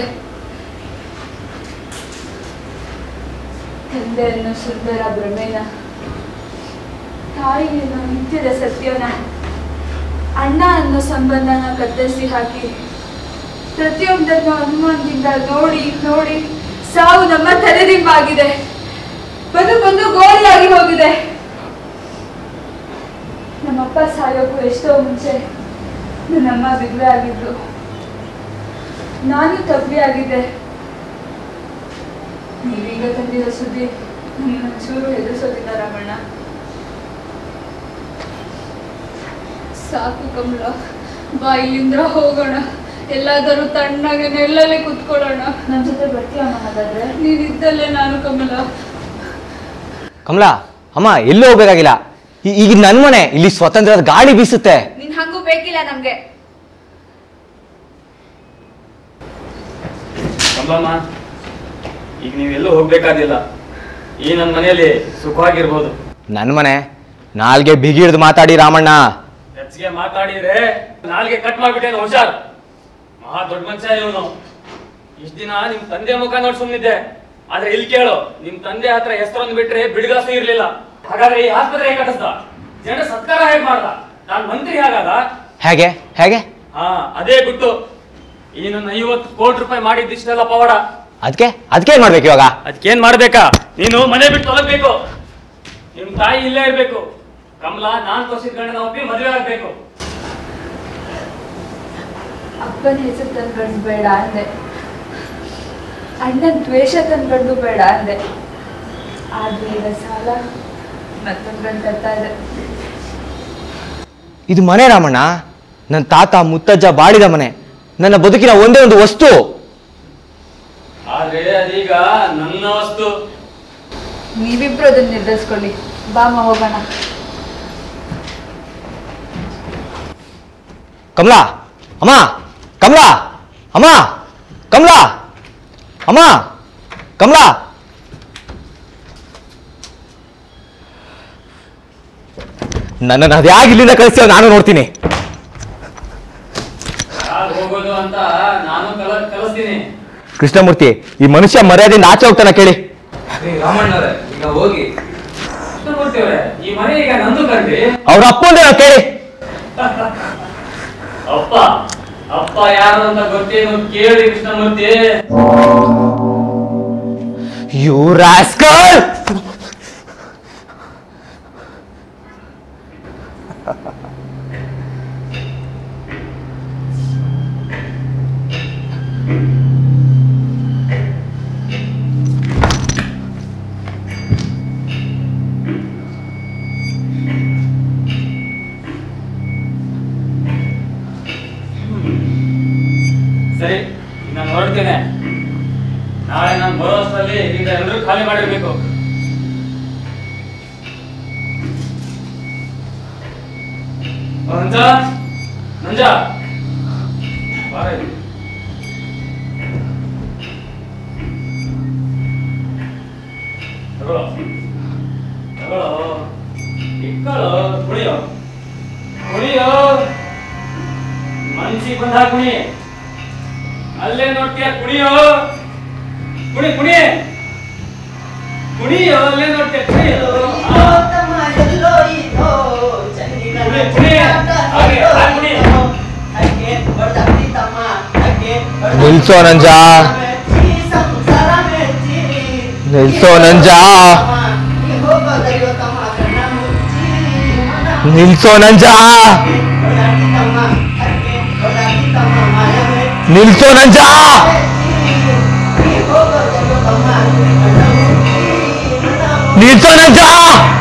E: ತಂದೆ ಅನ್ನೋ ಸುಂದರ ಭ್ರಮೆನ ತಾಯಿ ಅನ್ನೋ ನಿತ್ಯದ ಸತ್ಯನ ಅಣ್ಣ ಅನ್ನೋ ಸಂಬಂಧನ ಕತ್ತರಿಸಿ ಹಾಕಿ ಪ್ರತಿಯೊಂದನ್ನು ಅನುಮಾನದಿಂದ ನೋಡಿ ನೋಡಿ ಸಾವು ನಮ್ಮ ತಲೆದಿಂಬಾಗಿದೆ ಬದುಕೊಂದು ಗೋರಿಯಾಗಿ ಹೋಗಿದೆ ನಮ್ಮಪ್ಪ ಸಾಯೋಕ್ಕೂ ಎಷ್ಟೋ ಮುಂಚೆ ನನ್ನಮ್ಮ ಬಿಗ್ವೆ ಆಗಿದ್ದು ನಾನು ತಬ್ಬಿ ಆಗಿದ್ದೆ ನೀವೀಗ ತಂದಿರೋ ಸುದ್ದಿ ನನ್ನ ಚೂರು ಹೆದರ್ಸೋದಿಲ್ಲ ರಾಮಣ್ಣ
D: ಸಾಕು ಕಮಲ ಬಾ ಇಲ್ಲಿಂದ ಹೋಗೋಣ ಎಲ್ಲಾದರೂ ತಣ್ಣಗೆ ನೆಲ್ಲಲ್ಲಿ ಕುತ್ಕೊಳ್ಳೋಣ
E: ನನ್ನ ಜೊತೆ ಬರ್ತೀಯ ಹಾಗಾದ್ರೆ
D: ನೀನಿದ್ದಲ್ಲೇ ನಾನು ಕಮಲ
A: ಕಮಲ ಅಮ್ಮ ಎಲ್ಲೂ ಹೋಗ್ಬೇಕಾಗಿಲ್ಲ ಈ- ಈಗ ನನ್ನ ಮನೆ ಇಲ್ಲಿ ಸ್ವತಂತ್ರದ ಗಾಳಿ ಬೀಸುತ್ತೆ
E: ನಿನ್ ಹಂಗೂ ಬೇಕಿಲ್ಲ ನಮ್ಗೆ
C: ಕಂಬಮ್ಮ ಈಗ ನೀವೆಲ್ಲೂ ಹೋಗ್ಬೇಕಾದಿಲ್ಲ ಈ ನನ್ನ ಮನೆಯಲ್ಲಿ ಸುಖವಾಗಿರ್ಬೋದು
A: ನನ್ನ ಮನೆ ನಾಲ್ಗೆ ಬಿಗಿಡ್ದು ಮಾತಾಡಿ ರಾಮಣ್ಣ
C: ಹೆಚ್ಚಿಗೆ ಮಾತಾಡಿದ್ರೆ ನಾಲ್ಗೆ ಕಟ್ ಮಾಡ್ಬಿಟ್ಟೇನು ಹುಷಾರ್ ಮಹಾ ದೊಡ್ಡ ಮನುಷ್ಯ ಇವನು ಇಷ್ಟ ದಿನ ನಿಮ್ ತಂದೆ ಮುಖ ನೋಡಿ ಸುಮ್ಮನಿದ್ದೆ ಆದ್ರೆ ಇಲ್ಲಿ ಕೇಳು ನಿಮ್ ತಂದೆ ಹತ್ರ ಹೆಸರೊಂದು ಬಿಟ್ರೆ ಬಿಡುಗಾಸು ಇರ್ಲಿಲ್ಲ ಹಾಗಾದ್ರೆ ಈ ಆಸ್ಪತ್ರೆ ಹೇಗೆ ಕಟ್ಟಿಸ್ದ ಜನ ಸತ್ಕಾರ ಹೇಗೆ ಮಾಡ್ದ ನಾನ್ ಮಂತ್ರಿ ಹಾಗಾದ
A: ಹೇಗೆ ಹೇಗೆ
C: ಹಾ ಅದೇ ಬಿಟ್ಟು ಈ ನನ್ನ ಐವತ್ತು ಕೋಟಿ ರೂಪಾಯಿ ಮಾಡಿದ್ದಿಷ್ಟೆಲ್ಲ ಪವಾಡ
A: ಅದಕ್ಕೆ ಅದಕ್ಕೆ ಏನ್ ಮಾಡ್ಬೇಕು ಇವಾಗ
C: ಅದಕ್ಕೇನ್ ಮಾಡ್ಬೇಕಾ ನೀನು ಮನೆ ಬಿಟ್ಟು ತೊಲಗ್ಬೇಕು ನಿಮ್ ತಾಯಿ ಇಲ್ಲೇ ಇರ್ಬೇಕು ಕಮಲಾ ನಾನ್ ತೋರಿಸಿದ ಗಂಡನ ಒಪ್ಪಿ ಮದುವೆ ಆಗ್ಬೇಕು
E: ಅಪ್ಪನ ಹೆಸರು ತಂದ್ಕೊಂಡು ಬೇಡ ಅಂದೆ ಅಣ್ಣನ ದ್ವೇಷ ತಂದ್ಕೊಂಡು ಬೇಡ ಅಂದೆ ಆದ್ರೆ ಈಗ ಸಾಲ ಮತ್ತೊಂದು ಗಂಟು ತರ್ತಾ ಇದೆ
A: ಇದು ಮನೆ ರಾಮಣ್ಣ ನನ್ನ ತಾತ ಮುತ್ತಜ್ಜ ಬಾಳಿದ ಮನೆ ನನ್ನ ಬದುಕಿನ ಒಂದೇ ಒಂದು ವಸ್ತು
C: ಆದ್ರೆ ಅದೀಗ ನನ್ನ ವಸ್ತು
E: ನೀವಿಬ್ರು ಅದನ್ನ ನಿರ್ಧರಿಸ್ಕೊಳ್ಳಿ ಬಾಮ ಹೋಗೋಣ
A: ಕಮಲಾ ಅಮ್ಮ ಕಮಲಾ ಅಮ್ಮ ಕಮಲಾ ಅಮ್ಮ ಕಮಲಾ ನನ್ನನ್ನು ಅದ್ಯಾಗ ಇಲ್ಲಿಂದ ಕಳಿಸ್ತೀವ ನಾನು ನೋಡ್ತೀನಿ
C: ಯಾರು ಹೋಗೋದು ಅಂತ ನಾನು ಕಲ ಕಲಿಸ್ತೀನಿ
A: ಕೃಷ್ಣಮೂರ್ತಿ ಈ ಮನುಷ್ಯ ಮರ್ಯಾದೆಯಿಂದ ಆಚೆ ಹೋಗ್ತಾನ ಕೇಳಿ
F: ರೀ ರಾಮಣ್ಣವ್ರೆ ಈಗ ಹೋಗಿ
C: ಕೃಷ್ಣಮೂರ್ತಿಯವರೇ ಈ ಮನೆ ಈಗ ನಂದು ಕಂಡ್ರಿ
A: ಅವ್ರ ಅಪ್ಪಂದೇ ಕೇಳಿ
C: ಅಪ್ಪ ಅಪ್ಪ ಯಾರು ಅಂತ ಗೊತ್ತೇನು ಕೇಳಿ ಕೃಷ್ಣಮೂರ್ತಿ
A: ಯು ರಾಸ್ಕಲ್
C: ಸರಿ ನಾನು ಹೊರಡ್ತೇನೆ ನಾಳೆ ನಾನು ಬರೋ ಅಷ್ಟರಲ್ಲಿ ಈಗ ಎಲ್ಲರೂ ಖಾಲಿ ಮಾಡಿರ್ಬೇಕು ಓ, ನಂಜ ನಂಜ ಬಾರ ಇಲ್ಲಿ. ತಗೊಳ್ಳೋ ತಗೊಳ್ಳೋ ಇಟ್ಕೊಳ್ಳೋ ಕುಣಿಯೋ ಕುಣಿಯೋ ಮನ್ಸಿಗೆ ಬಂದ ಕುಣಿ ಅಲ್ಲೇ ನೋಡ್ತೀಯ ಕುಣಿಯೋ ಕುಣಿ ಕುಣಿ ಕುಣಿಯೋ ಅಲ್ಲೇ ನೋಡ್ತೀಯ ಕುಣಿಯೋ ಆ, ಕುಣಿ, ಕುಣಿ. ಹಾಗೆ, ಹಾಗೆ ಕುಣಿ.
A: ನಿಲ್ಸೋ ನಂಜ ನಿಲ್ಸೋ ನಂಜ ನಿಲ್ಸೋ ನಂಜ ನಿಲ್ಸೋ ನಂಜ ನಿಲ್ಸೋನಂಜ